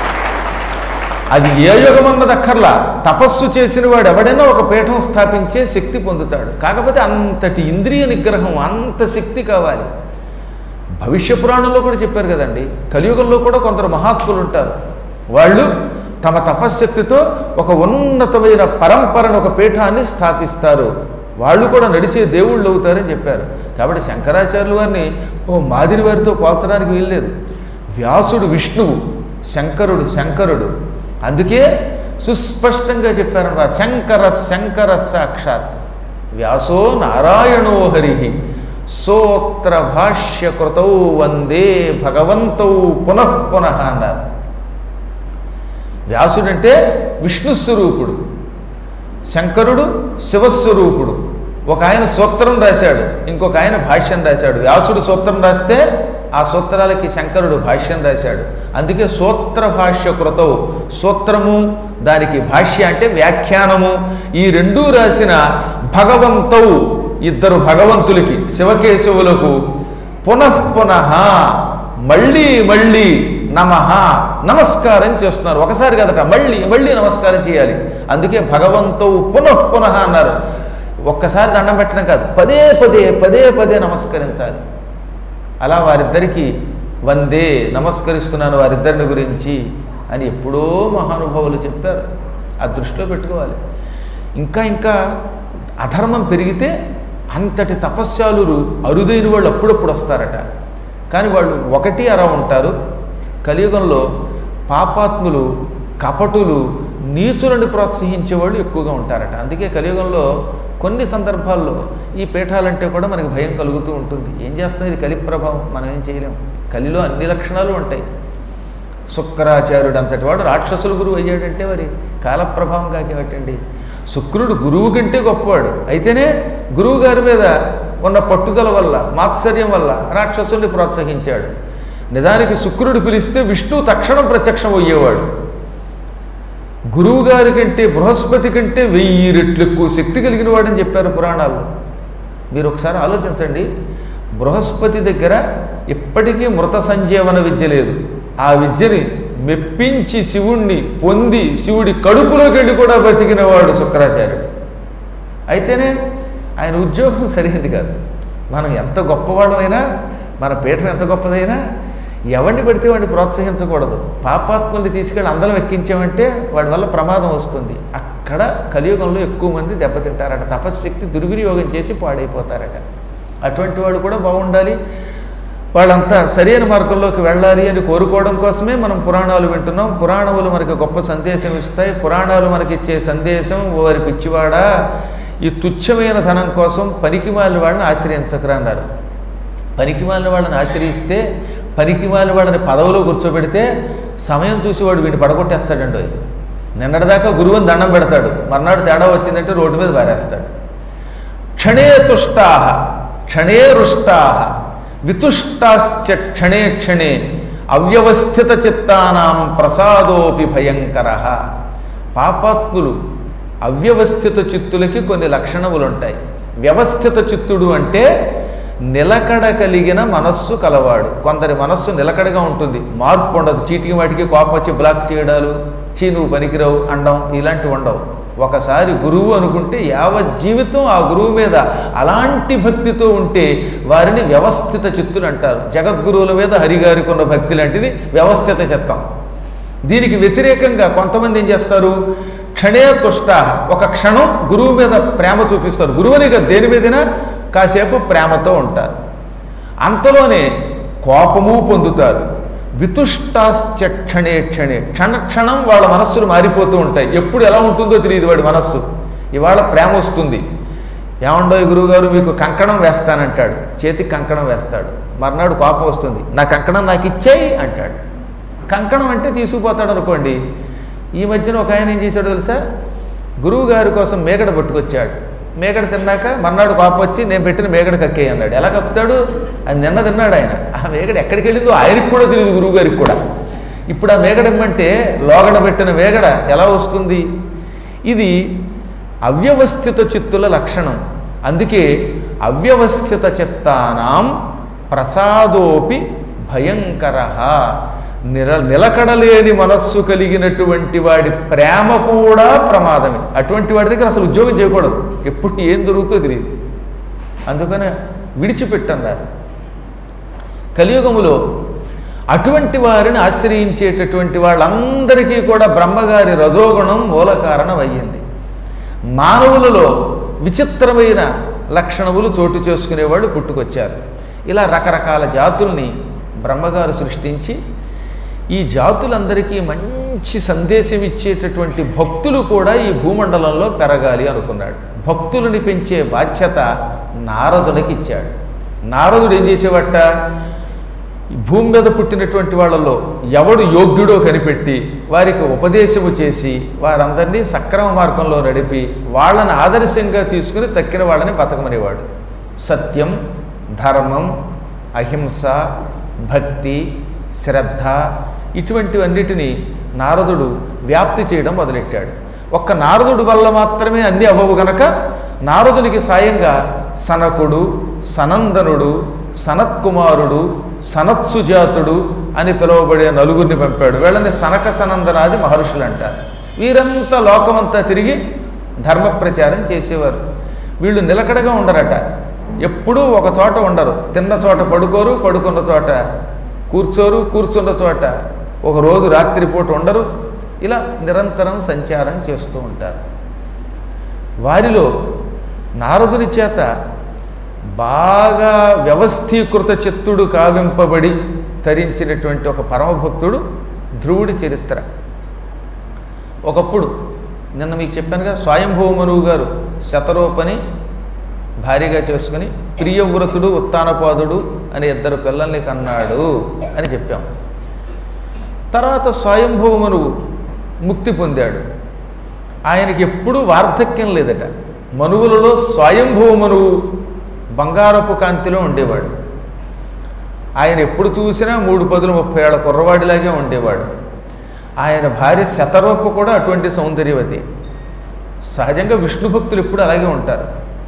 అది ఏ యుగమన్నది అక్కర్లా తపస్సు చేసిన వాడు ఎవడైనా ఒక పీఠం స్థాపించే శక్తి పొందుతాడు కాకపోతే అంతటి ఇంద్రియ నిగ్రహం అంత శక్తి కావాలి భవిష్య పురాణంలో కూడా చెప్పారు కదండి కలియుగంలో కూడా కొందరు మహాత్ములు ఉంటారు వాళ్ళు తమ తపశ్శక్తితో ఒక ఉన్నతమైన పరంపరను ఒక పీఠాన్ని స్థాపిస్తారు వాళ్ళు కూడా నడిచే దేవుళ్ళు అవుతారని చెప్పారు కాబట్టి శంకరాచార్యుల వారిని ఓ మాదిరి వారితో పోల్చడానికి వీల్లేదు వ్యాసుడు విష్ణువు శంకరుడు శంకరుడు అందుకే సుస్పష్టంగా చెప్పారన్నమాట శంకర శంకర సాక్షాత్ వ్యాసో నారాయణో హరి సోత్ర భాష్యకృతౌ వందే భగవంతౌ పునః పునః అన్నారు వ్యాసుడంటే విష్ణు స్వరూపుడు శంకరుడు శివస్వరూపుడు ఒక ఆయన సూత్రం రాశాడు ఇంకొక ఆయన భాష్యం రాశాడు వ్యాసుడు సూత్రం రాస్తే ఆ సూత్రాలకి శంకరుడు భాష్యం రాశాడు అందుకే సూత్ర భాష్య కృతవు సూత్రము దానికి భాష్య అంటే వ్యాఖ్యానము ఈ రెండూ రాసిన భగవంతవు ఇద్దరు భగవంతులకి శివకేశవులకు పునః పునః మళ్ళీ మళ్ళీ నమ నమస్కారం చేస్తున్నారు ఒకసారి కదట మళ్ళీ మళ్ళీ నమస్కారం చేయాలి అందుకే భగవంతవు పునః పునః అన్నారు ఒక్కసారి దండం పెట్టడం కాదు పదే పదే పదే పదే నమస్కరించాలి అలా వారిద్దరికీ వందే నమస్కరిస్తున్నాను వారిద్దరిని గురించి అని ఎప్పుడో మహానుభావులు చెప్పారు ఆ దృష్టిలో పెట్టుకోవాలి ఇంకా ఇంకా అధర్మం పెరిగితే అంతటి తపస్యాలురు అరుదైన వాళ్ళు అప్పుడప్పుడు వస్తారట కానీ వాళ్ళు ఒకటి అర ఉంటారు కలియుగంలో పాపాత్ములు కపటులు నీచులను ప్రోత్సహించే వాళ్ళు ఎక్కువగా ఉంటారట అందుకే కలియుగంలో కొన్ని సందర్భాల్లో ఈ పీఠాలంటే కూడా మనకి భయం కలుగుతూ ఉంటుంది ఏం చేస్తాం ఇది కలి ప్రభావం మనం ఏం చేయలేం కలిలో అన్ని లక్షణాలు ఉంటాయి శుక్రాచార్యుడు అంతటి వాడు రాక్షసుల గురువు అయ్యాడంటే మరి కాలప్రభావం కాకేవటండి శుక్రుడు గురువు కంటే గొప్పవాడు అయితేనే గురువు గారి మీద ఉన్న పట్టుదల వల్ల మాత్సర్యం వల్ల రాక్షసుల్ని ప్రోత్సహించాడు నిజానికి శుక్రుడు పిలిస్తే విష్ణువు తక్షణం ప్రత్యక్షం అయ్యేవాడు గురువు గారి కంటే బృహస్పతి కంటే వెయ్యి రెట్లు ఎక్కువ శక్తి కలిగిన వాడని చెప్పారు పురాణాలు మీరు ఒకసారి ఆలోచించండి బృహస్పతి దగ్గర ఇప్పటికీ మృత సంజీవన విద్య లేదు ఆ విద్యని మెప్పించి శివుణ్ణి పొంది శివుడి కడుపులోకి వెళ్ళి కూడా బతికినవాడు శుక్రాచార్యుడు అయితేనే ఆయన ఉద్యోగం సరిగింది కాదు మనం ఎంత గొప్పవాడమైనా మన పీఠం ఎంత గొప్పదైనా ఎవరిని పెడితే వాడిని ప్రోత్సహించకూడదు పాపాత్ముల్ని తీసుకెళ్ళి అందరం ఎక్కించామంటే వాడి వల్ల ప్రమాదం వస్తుంది అక్కడ కలియుగంలో ఎక్కువ మంది దెబ్బతింటారట తపశ్శక్తి దుర్వినియోగం చేసి పాడైపోతారట అటువంటి వాళ్ళు కూడా బాగుండాలి వాళ్ళంతా సరైన మార్గంలోకి వెళ్ళాలి అని కోరుకోవడం కోసమే మనం పురాణాలు వింటున్నాం పురాణములు మనకి గొప్ప సందేశం ఇస్తాయి పురాణాలు మనకి ఇచ్చే సందేశం వారి పిచ్చివాడా ఈ తుచ్చమైన ధనం కోసం పనికిమాలిన వాళ్ళని ఆశ్రయించకరా అన్నారు పనికిమాలిన వాళ్ళని ఆశ్రయిస్తే పనికిమాలిన వాళ్ళని పదవిలో కూర్చోబెడితే సమయం చూసి వాడు వీడిని పడగొట్టేస్తాడండి నిన్నటిదాకా గురువుని దండం పెడతాడు మర్నాడు తేడా వచ్చిందంటే రోడ్డు మీద పారేస్తాడు క్షణే తుష్టాహ క్షణే రుష్టాహ వితుష్టాశ్చ క్షణే క్షణే అవ్యవస్థిత చిత్తానాం ప్రసాదోపి భయంకర పాపాత్ములు అవ్యవస్థిత చిత్తులకి కొన్ని లక్షణములు ఉంటాయి వ్యవస్థిత చిత్తుడు అంటే నిలకడ కలిగిన మనస్సు కలవాడు కొందరి మనస్సు నిలకడగా ఉంటుంది మార్పు ఉండదు చీటికి వాటికి కోపం వచ్చి బ్లాక్ చేయడాలు చీ నువ్వు పనికిరావు అండం ఇలాంటివి ఉండవు ఒకసారి గురువు అనుకుంటే యావత్ జీవితం ఆ గురువు మీద అలాంటి భక్తితో ఉంటే వారిని వ్యవస్థిత చిత్తులు అంటారు జగద్గురువుల మీద హరిగారికి ఉన్న భక్తి లాంటిది వ్యవస్థిత చిత్తం దీనికి వ్యతిరేకంగా కొంతమంది ఏం చేస్తారు క్షణే తుష్ట ఒక క్షణం గురువు మీద ప్రేమ చూపిస్తారు గురువునిగా దేని మీదైనా కాసేపు ప్రేమతో ఉంటారు అంతలోనే కోపము పొందుతారు వితుష్టాశ్చ క్షణే క్షణే క్షణ క్షణం వాళ్ళ మనస్సులు మారిపోతూ ఉంటాయి ఎప్పుడు ఎలా ఉంటుందో తెలియదు వాడి మనస్సు ఇవాళ ప్రేమ వస్తుంది ఏమండో గురువుగారు మీకు కంకణం వేస్తానంటాడు చేతికి కంకణం వేస్తాడు మర్నాడు కోపం వస్తుంది నా కంకణం నాకు ఇచ్చేయి అంటాడు కంకణం అంటే తీసుకుపోతాడు అనుకోండి ఈ మధ్యన ఒక ఆయన ఏం చేశాడో తెలుసా గురువు గారి కోసం మేకడ పట్టుకొచ్చాడు మేకడ తిన్నాక మర్నాడు కోపం వచ్చి నేను పెట్టిన మేకడ కక్కేయి అన్నాడు ఎలా కప్పుతాడు అది నిన్న తిన్నాడు ఆయన ఆ మేకడ ఎక్కడికి వెళ్ళిందో ఆయనకి కూడా తెలియదు గురువు గారికి కూడా ఇప్పుడు ఆ మేకడ ఇమ్మంటే లోగడ పెట్టిన మేకడ ఎలా వస్తుంది ఇది అవ్యవస్థిత చిత్తుల లక్షణం అందుకే అవ్యవస్థిత చిత్తానాం ప్రసాదోపి భయంకర నిల నిలకడలేని మనస్సు కలిగినటువంటి వాడి ప్రేమ కూడా ప్రమాదమే అటువంటి వాడి దగ్గర అసలు ఉద్యోగం చేయకూడదు ఎప్పుడు ఏం దొరుకుతుందో తెలియదు అందుకనే విడిచిపెట్టన్నారు కలియుగములో అటువంటి వారిని ఆశ్రయించేటటువంటి వాళ్ళందరికీ కూడా బ్రహ్మగారి రజోగుణం మూల కారణం అయ్యింది మానవులలో విచిత్రమైన లక్షణములు చోటు చేసుకునేవాళ్ళు పుట్టుకొచ్చారు ఇలా రకరకాల జాతుల్ని బ్రహ్మగారు సృష్టించి ఈ జాతులందరికీ మంచి సందేశం ఇచ్చేటటువంటి భక్తులు కూడా ఈ భూమండలంలో పెరగాలి అనుకున్నాడు భక్తులని పెంచే బాధ్యత నారదునికి ఇచ్చాడు నారదుడు ఏం చేసేవట ఈ భూమి మీద పుట్టినటువంటి వాళ్ళలో ఎవడు యోగ్యుడో కనిపెట్టి వారికి ఉపదేశము చేసి వారందరినీ సక్రమ మార్గంలో నడిపి వాళ్ళని ఆదర్శంగా తీసుకుని తక్కిన వాళ్ళని బతకమనేవాడు సత్యం ధర్మం అహింస భక్తి శ్రద్ధ ఇటువంటివన్నిటినీ నారదుడు వ్యాప్తి చేయడం మొదలెట్టాడు ఒక్క నారదుడు వల్ల మాత్రమే అన్ని అవ్వవు గనక నారదునికి సాయంగా సనకుడు సనందనుడు సనత్కుమారుడు సనత్సుజాతుడు అని పిలువబడే నలుగురిని పంపాడు వీళ్ళని సనక సనందనాది మహర్షులు అంటారు వీరంతా లోకమంతా తిరిగి ధర్మ ప్రచారం చేసేవారు వీళ్ళు నిలకడగా ఉండరట ఎప్పుడూ ఒక చోట ఉండరు తిన్న చోట పడుకోరు పడుకున్న చోట కూర్చోరు కూర్చున్న చోట ఒక రోజు రాత్రిపూట ఉండరు ఇలా నిరంతరం సంచారం చేస్తూ ఉంటారు వారిలో నారదుని చేత బాగా వ్యవస్థీకృత చిత్తుడు కావింపబడి తరించినటువంటి ఒక పరమభక్తుడు ధ్రువుడి చరిత్ర ఒకప్పుడు నిన్న మీకు చెప్పానుగా స్వయంభూమనువు గారు శతరూపని భారీగా చేసుకుని ప్రియవ్రతుడు ఉత్తానపాదుడు అనే ఇద్దరు పిల్లల్ని కన్నాడు అని చెప్పాం తర్వాత స్వయంభూమనువు ముక్తి పొందాడు ఆయనకి ఎప్పుడూ వార్ధక్యం లేదట మనువులలో స్వయంభూమనువు బంగారపు కాంతిలో ఉండేవాడు ఆయన ఎప్పుడు చూసినా మూడు పదులు ముప్పై ఏళ్ళ కుర్రవాడిలాగే ఉండేవాడు ఆయన భార్య శతరూప కూడా అటువంటి సౌందర్యవతి సహజంగా విష్ణు భక్తులు ఎప్పుడు అలాగే ఉంటారు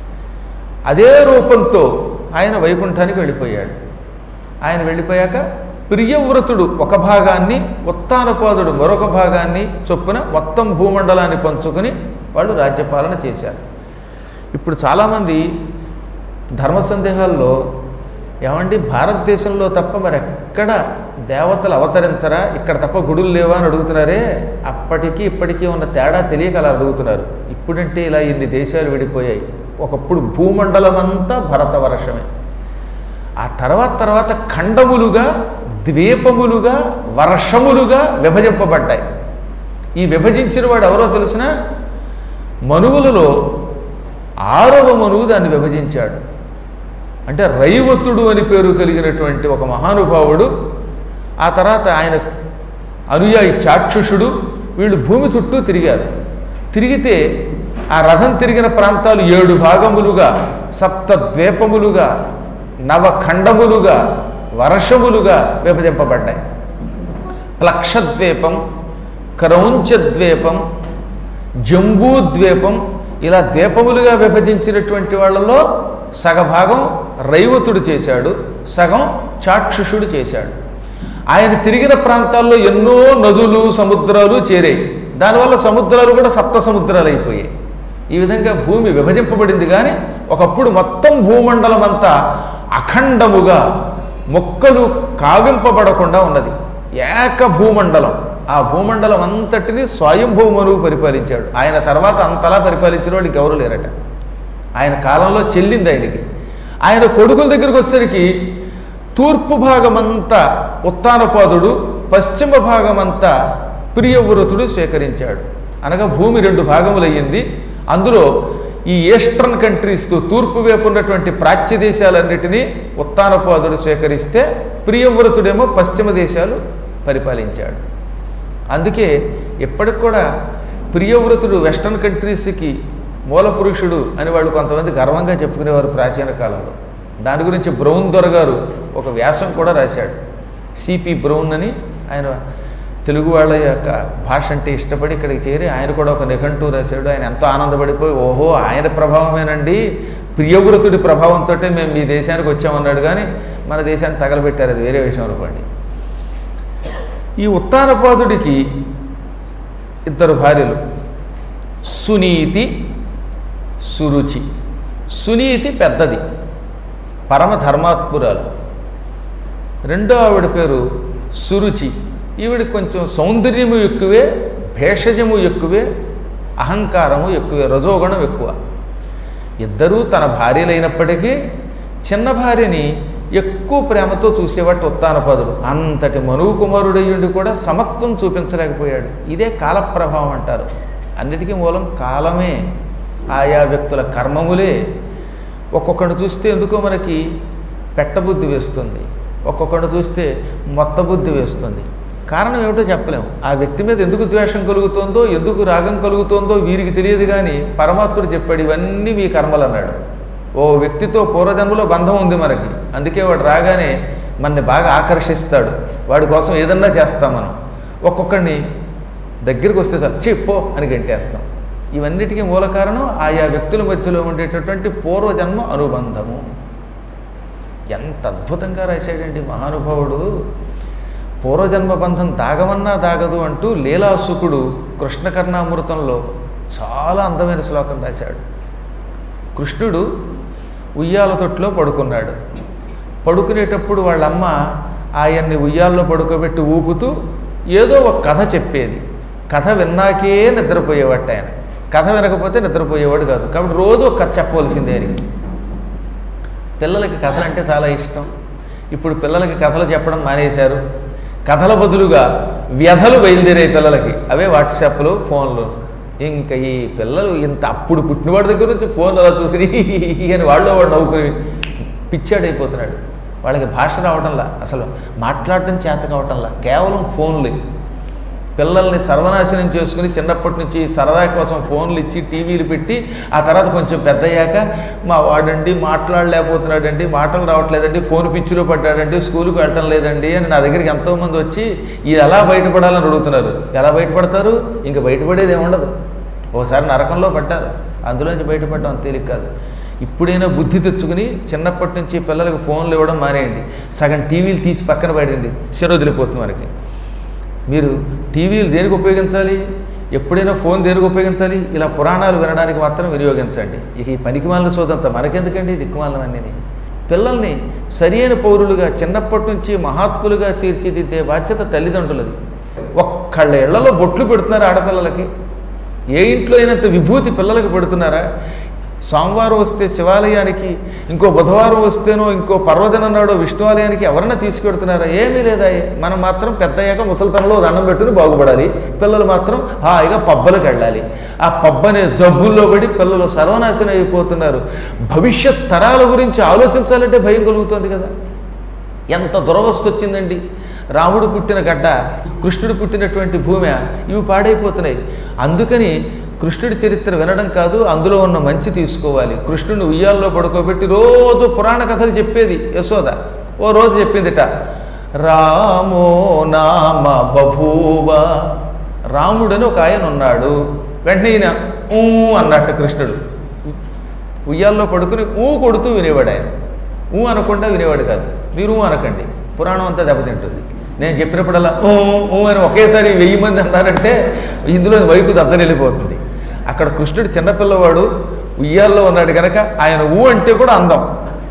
అదే రూపంతో ఆయన వైకుంఠానికి వెళ్ళిపోయాడు ఆయన వెళ్ళిపోయాక ప్రియవ్రతుడు ఒక భాగాన్ని ఉత్తానపాదుడు మరొక భాగాన్ని చొప్పున మొత్తం భూమండలాన్ని పంచుకొని వాళ్ళు రాజ్యపాలన చేశారు ఇప్పుడు చాలామంది ధర్మ సందేహాల్లో ఏమండి భారతదేశంలో తప్ప మరి ఎక్కడ దేవతలు అవతరించరా ఇక్కడ తప్ప గుడులు లేవా అని అడుగుతున్నారే అప్పటికి ఇప్పటికీ ఉన్న తేడా తెలియక అలా అడుగుతున్నారు ఇప్పుడంటే ఇలా ఇన్ని దేశాలు విడిపోయాయి ఒకప్పుడు భూమండలం అంతా భరతవర్షమే ఆ తర్వాత తర్వాత ఖండములుగా ద్వీపములుగా వర్షములుగా విభజింపబడ్డాయి ఈ విభజించిన వాడు ఎవరో తెలిసిన మనువులలో ఆరవ మనువు దాన్ని విభజించాడు అంటే రైవతుడు అని పేరు కలిగినటువంటి ఒక మహానుభావుడు ఆ తర్వాత ఆయన అనుయాయి చాక్షుషుడు వీళ్ళు భూమి చుట్టూ తిరిగారు తిరిగితే ఆ రథం తిరిగిన ప్రాంతాలు ఏడు భాగములుగా సప్త ద్వీపములుగా నవఖండములుగా వర్షములుగా విభజింపబడ్డాయి ప్లక్షద్వీపం క్రౌంచద్వీపం జంబూద్వీపం ఇలా ద్వీపములుగా విభజించినటువంటి వాళ్ళలో సగభాగం రైవతుడు చేశాడు సగం చాక్షుషుడు చేశాడు ఆయన తిరిగిన ప్రాంతాల్లో ఎన్నో నదులు సముద్రాలు చేరాయి దానివల్ల సముద్రాలు కూడా సప్త సముద్రాలు అయిపోయాయి ఈ విధంగా భూమి విభజింపబడింది కానీ ఒకప్పుడు మొత్తం భూమండలం అంతా అఖండముగా మొక్కలు కావింపబడకుండా ఉన్నది ఏక భూమండలం ఆ భూమండలం అంతటిని స్వయంభూమనువు పరిపాలించాడు ఆయన తర్వాత అంతలా పరిపాలించిన వాడికి ఎవరు లేరట ఆయన కాలంలో చెల్లింది ఆయనకి ఆయన కొడుకుల దగ్గరికి వచ్చేసరికి తూర్పు భాగమంతా ఉత్తానపాదుడు పశ్చిమ భాగమంతా ప్రియవ్రతుడు స్వీకరించాడు అనగా భూమి రెండు భాగములయ్యింది అందులో ఈ ఈస్టర్న్ కంట్రీస్తో తూర్పు వైపు ఉన్నటువంటి ప్రాచ్య దేశాలన్నిటినీ ఉత్తానపాదుడు స్వీకరిస్తే ప్రియవ్రతుడేమో పశ్చిమ దేశాలు పరిపాలించాడు అందుకే ఇప్పటికి కూడా ప్రియవ్రతుడు వెస్టర్న్ కంట్రీస్కి మూల పురుషుడు అని వాళ్ళు కొంతమంది గర్వంగా చెప్పుకునేవారు ప్రాచీన కాలంలో దాని గురించి బ్రౌన్ దొర గారు ఒక వ్యాసం కూడా రాశాడు సిపి బ్రౌన్ అని ఆయన తెలుగు వాళ్ళ యొక్క భాష అంటే ఇష్టపడి ఇక్కడికి చేరి ఆయన కూడా ఒక నిఘంటూ రాశాడు ఆయన ఎంతో ఆనందపడిపోయి ఓహో ఆయన ప్రభావమేనండి ప్రియవ్రతుడి ప్రభావంతో మేము మీ దేశానికి వచ్చామన్నాడు కానీ మన దేశాన్ని తగలబెట్టారు అది వేరే విషయం అనుకోండి ఈ ఉత్తానపాదుడికి ఇద్దరు భార్యలు సునీతి సురుచి సునీతి పెద్దది పరమ ధర్మాత్మురాలు రెండో ఆవిడ పేరు సురుచి ఈవిడ కొంచెం సౌందర్యము ఎక్కువే భేషజము ఎక్కువే అహంకారము ఎక్కువే రజోగుణం ఎక్కువ ఇద్దరూ తన భార్యలైనప్పటికీ చిన్న భార్యని ఎక్కువ ప్రేమతో చూసేవాటి ఉత్తానపదుడు అంతటి మనువు కుమారుడయ్యుండి కూడా సమత్వం చూపించలేకపోయాడు ఇదే కాలప్రభావం అంటారు అన్నిటికీ మూలం కాలమే ఆయా వ్యక్తుల కర్మములే ఒక్కొక్కడు చూస్తే ఎందుకో మనకి పెట్టబుద్ధి వేస్తుంది ఒక్కొక్కడు చూస్తే మొత్త బుద్ధి వేస్తుంది కారణం ఏమిటో చెప్పలేము ఆ వ్యక్తి మీద ఎందుకు ద్వేషం కలుగుతుందో ఎందుకు రాగం కలుగుతుందో వీరికి తెలియదు కానీ పరమాత్ముడు చెప్పాడు ఇవన్నీ మీ కర్మలు అన్నాడు ఓ వ్యక్తితో పూర్వజన్మలో బంధం ఉంది మనకి అందుకే వాడు రాగానే మనని బాగా ఆకర్షిస్తాడు వాడి కోసం ఏదన్నా చేస్తాం మనం ఒక్కొక్కడిని దగ్గరికి వస్తే చాలు చెప్పో అని గంటేస్తాం ఇవన్నిటికీ మూల కారణం ఆయా వ్యక్తుల మధ్యలో ఉండేటటువంటి పూర్వజన్మ అనుబంధము ఎంత అద్భుతంగా రాశాడండి మహానుభావుడు పూర్వజన్మ బంధం దాగమన్నా దాగదు అంటూ లీలాసుకుడు కృష్ణకర్ణామృతంలో చాలా అందమైన శ్లోకం రాశాడు కృష్ణుడు ఉయ్యాల తొట్టులో పడుకున్నాడు పడుకునేటప్పుడు వాళ్ళమ్మ ఆయన్ని ఉయ్యాల్లో పడుకోబెట్టి ఊపుతూ ఏదో ఒక కథ చెప్పేది కథ విన్నాకే నిద్రపోయేవాడు ఆయన కథ వినకపోతే నిద్రపోయేవాడు కాదు కాబట్టి రోజు ఒక కథ చెప్పవలసిందే ఆయనకి పిల్లలకి కథలు అంటే చాలా ఇష్టం ఇప్పుడు పిల్లలకి కథలు చెప్పడం మానేశారు కథల బదులుగా వ్యధలు బయలుదేరే పిల్లలకి అవే వాట్సాప్లు ఫోన్లు ఇంకా ఈ పిల్లలు ఇంత అప్పుడు పుట్టినవాడి దగ్గర నుంచి ఫోన్ అలా చూసి అని వాళ్ళు వాడు నవ్వుకుని పిచ్చాడైపోతున్నాడు వాళ్ళకి భాష రావడంలా అసలు మాట్లాడటం చేత కావటంలా కేవలం ఫోన్లు పిల్లల్ని సర్వనాశనం చేసుకుని చిన్నప్పటి నుంచి సరదా కోసం ఫోన్లు ఇచ్చి టీవీలు పెట్టి ఆ తర్వాత కొంచెం పెద్దయ్యాక మా వాడండి మాట్లాడలేకపోతున్నాడండి మాటలు రావట్లేదండి ఫోన్ పిచ్చిలో పడ్డాడండి స్కూల్కి వెళ్ళటం లేదండి అని నా దగ్గరికి ఎంతోమంది వచ్చి ఇది ఎలా బయటపడాలని అడుగుతున్నారు ఎలా బయటపడతారు ఇంకా బయటపడేది ఏముండదు ఓసారి నరకంలో పడ్డారు అందులోంచి బయటపడడం తేలిక కాదు ఇప్పుడైనా బుద్ధి తెచ్చుకుని చిన్నప్పటి నుంచి పిల్లలకు ఫోన్లు ఇవ్వడం మానేయండి సగం టీవీలు తీసి పక్కన పడండి శరొదిలిపోతుంది మనకి మీరు టీవీలు దేనికి ఉపయోగించాలి ఎప్పుడైనా ఫోన్ దేనికి ఉపయోగించాలి ఇలా పురాణాలు వినడానికి మాత్రం వినియోగించండి ఇక ఈ పనికిమాలిన సోదంతా మనకెందుకండి దిక్కుమాలనన్నీ పిల్లల్ని సరియైన పౌరులుగా చిన్నప్పటి నుంచి మహాత్ములుగా తీర్చిదిద్దే బాధ్యత తల్లిదండ్రులది ఒక్కళ్ళ ఇళ్లలో బొట్లు పెడుతున్నారు ఆడపిల్లలకి ఏ ఇంట్లో అయినంత విభూతి పిల్లలకు పెడుతున్నారా సోమవారం వస్తే శివాలయానికి ఇంకో బుధవారం వస్తేనో ఇంకో పర్వదినం నాడో విష్ణువాలయానికి ఎవరన్నా తీసుకెడుతున్నారా ఏమీ లేదా మనం మాత్రం పెద్దయ్యాక ముసలితనంలో దండం పెట్టుకుని బాగుపడాలి పిల్లలు మాత్రం హాయిగా పబ్బలకు వెళ్ళాలి ఆ పబ్బనే జబ్బుల్లో పడి పిల్లలు సర్వనాశనం అయిపోతున్నారు భవిష్యత్ తరాల గురించి ఆలోచించాలంటే భయం కలుగుతుంది కదా ఎంత దురవస్థ వచ్చిందండి రాముడు పుట్టిన గడ్డ కృష్ణుడు పుట్టినటువంటి భూమి ఇవి పాడైపోతున్నాయి అందుకని కృష్ణుడి చరిత్ర వినడం కాదు అందులో ఉన్న మంచి తీసుకోవాలి కృష్ణుని ఉయ్యాల్లో పడుకోబెట్టి రోజు పురాణ కథలు చెప్పేది యశోద ఓ రోజు చెప్పిందిట రామో నామ బభూవ రాముడని ఒక ఆయన ఉన్నాడు వెంటనే ఈయన ఊ అన్నట్టు కృష్ణుడు ఉయ్యాల్లో పడుకుని ఊ కొడుతూ వినేవాడు ఆయన ఊ అనకుండా వినేవాడు కాదు మీరు ఊ అనకండి పురాణం అంతా దెబ్బతింటుంది నేను చెప్పినప్పుడల్లా ఊ ఊ అని ఒకేసారి వెయ్యి మంది అన్నారంటే ఇందులో వైపు దద్దరిల్లిపోతుంది అక్కడ కృష్ణుడు చిన్నపిల్లవాడు ఉయ్యాల్లో ఉన్నాడు కనుక ఆయన ఊ అంటే కూడా అందం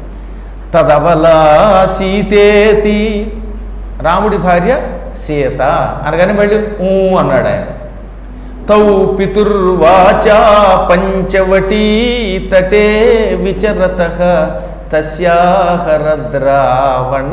తదబలా సీతేతి రాముడి భార్య సీత అనగానే మళ్ళీ ఊ అన్నాడు ఆయన తౌ పితుర్వాచా పంచవటీ తటే విచరత తస్యాహరద్రావణ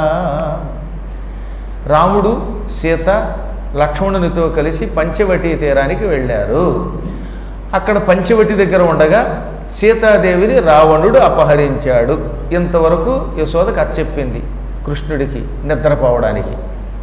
రాముడు సీత లక్ష్మణునితో కలిసి పంచవటి తీరానికి వెళ్ళారు అక్కడ పంచవటి దగ్గర ఉండగా సీతాదేవిని రావణుడు అపహరించాడు ఇంతవరకు యశోద కథ చెప్పింది కృష్ణుడికి నిద్రపోవడానికి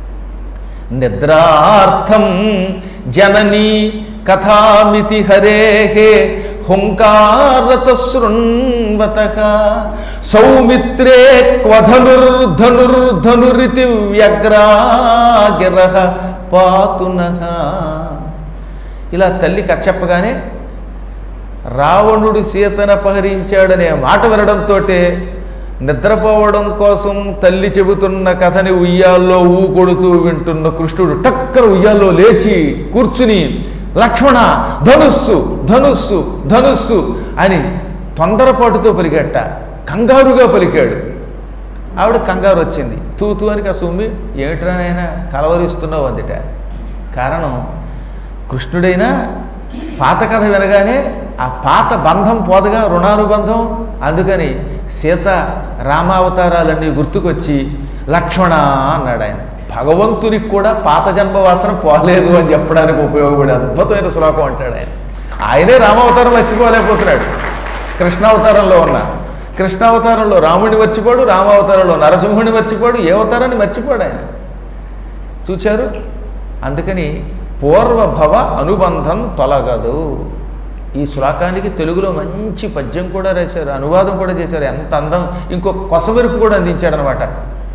నిద్రార్థం జననీ కథామితి హరేహే హుంకారత శృణ్వత సౌమిత్రే క్వధనుర్ధనుర్ధనురితి వ్యగ్రాగిర పాతున ఇలా తల్లి కథ చెప్పగానే రావణుడు సీతను అపహరించాడనే మాట వినడంతో నిద్రపోవడం కోసం తల్లి చెబుతున్న కథని ఉయ్యాల్లో ఊ కొడుతూ వింటున్న కృష్ణుడు టక్కన ఉయ్యాల్లో లేచి కూర్చుని లక్ష్మణ ధనుస్సు ధనుస్సు ధనుస్సు అని తొందరపాటుతో పలికెట్ట కంగారుగా పలికాడు ఆవిడ కంగారు వచ్చింది తూతూ అని కాస్త ఉమ్మి ఏమిట్రా నాయనా కలవరిస్తున్నావు అందుట కారణం కృష్ణుడైనా పాత కథ వినగానే ఆ పాత బంధం పోదగా రుణానుబంధం అందుకని సీత రామావతారాలన్నీ గుర్తుకొచ్చి లక్ష్మణ అన్నాడు ఆయన భగవంతునికి కూడా పాత జన్మ వాసన పోలేదు అని చెప్పడానికి ఉపయోగపడే అద్భుతమైన శ్లోకం అంటాడు ఆయన ఆయనే రామావతారం మర్చిపోలేకపోతున్నాడు కృష్ణావతారంలో ఉన్న కృష్ణావతారంలో రాముడిని మర్చిపోడు రామావతారంలో నరసింహుడిని మర్చిపోడు ఏ అవతారాన్ని మర్చిపోడు ఆయన చూచారు అందుకని పూర్వభవ అనుబంధం తొలగదు ఈ శ్లోకానికి తెలుగులో మంచి పద్యం కూడా రాశారు అనువాదం కూడా చేశారు ఎంత అందం ఇంకో కొసవెరుపు కూడా అందించాడనమాట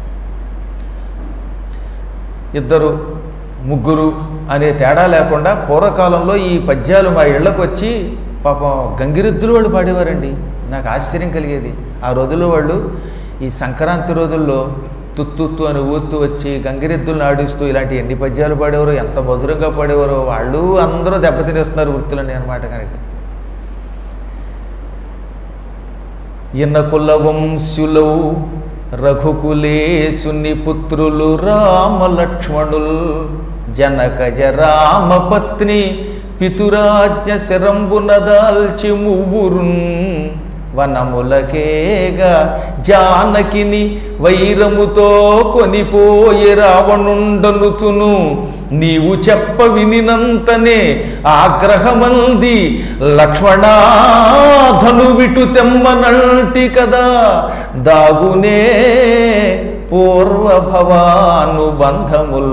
ఇద్దరు ముగ్గురు అనే తేడా లేకుండా పూర్వకాలంలో ఈ పద్యాలు మా ఇళ్లకు వచ్చి పాపం గంగిరెద్దులు వాళ్ళు పాడేవారండి నాకు ఆశ్చర్యం కలిగేది ఆ రోజుల్లో వాళ్ళు ఈ సంక్రాంతి రోజుల్లో తుత్తుత్తు అని ఊత్తు వచ్చి గంగిరెద్దులను ఆడిస్తూ ఇలాంటి ఎన్ని పద్యాలు పాడేవారో ఎంత మధురంగా పాడేవారో వాళ్ళు అందరూ దెబ్బతినేస్తున్నారు వృత్తులని అనమాట కనుక ఇన్న కుల వంశులౌ రఘుకులేశుని పుత్రులు రామలక్ష్మణుల్ జనకజ రామపత్ని పితురాజ్ఞ శరంబున దాల్చి మువ్వురున్ వనములకేగా జానకిని వైరముతో కొనిపోయి రావణుండనుచును నీవు చెప్ప వినినంతనే ఆగ్రహమంది లక్ష్మణాధను విటు తెమ్మనంటి కదా దాగునే పూర్వభవానుబంధముల్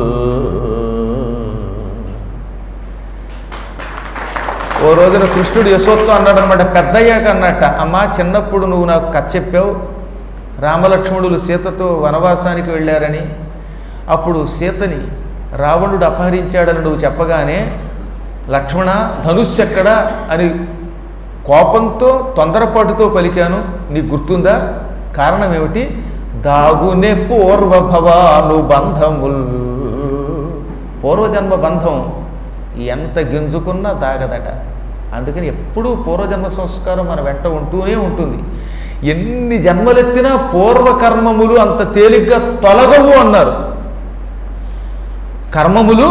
ఓ రోజున కృష్ణుడు యశోత్తో అన్నాడు అనమాట పెద్దయ్యాక అన్నట్ట అమ్మా చిన్నప్పుడు నువ్వు నాకు కథ చెప్పావు రామలక్ష్మణులు సీతతో వనవాసానికి వెళ్ళారని అప్పుడు సీతని రావణుడు అపహరించాడని నువ్వు చెప్పగానే లక్ష్మణ ధనుస్సు ఎక్కడా అని కోపంతో తొందరపాటుతో పలికాను నీకు గుర్తుందా కారణం ఏమిటి దాగునే పూర్వభవాను బంధముల్ పూర్వజన్మ బంధం ఎంత గింజుకున్నా దాగదట అందుకని ఎప్పుడూ పూర్వజన్మ సంస్కారం మన వెంట ఉంటూనే ఉంటుంది ఎన్ని జన్మలెత్తినా పూర్వకర్మములు అంత తేలిగ్గా తొలగవు అన్నారు కర్మములు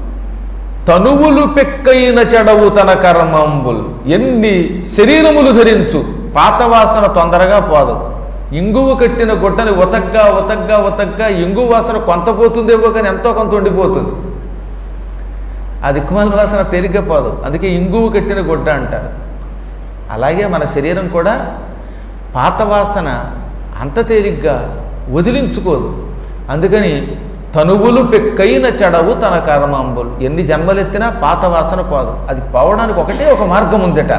తనువులు పెక్కైన చెడవు తన కర్మంబుల్ ఎన్ని శరీరములు ధరించు పాతవాసన తొందరగా పోదు ఇంగువ కట్టిన గుడ్డని ఉతగ్గా ఉతగ్గా ఉతగ్గా ఇంగు వాసన కొంత పోతుందేమో కానీ ఎంతో కొంత ఉండిపోతుంది ఆ దిక్కుమాల వాసన తేలిగ్గా పోదు అందుకే ఇంగువు కట్టిన గుడ్డ అంటారు అలాగే మన శరీరం కూడా పాత వాసన అంత తేలిగ్గా వదిలించుకోదు అందుకని తనువులు పెక్కైన చెడవు తన కర్మాంబులు ఎన్ని జన్మలెత్తినా పాత వాసన పోదు అది పోవడానికి ఒకటే ఒక మార్గం ఉందట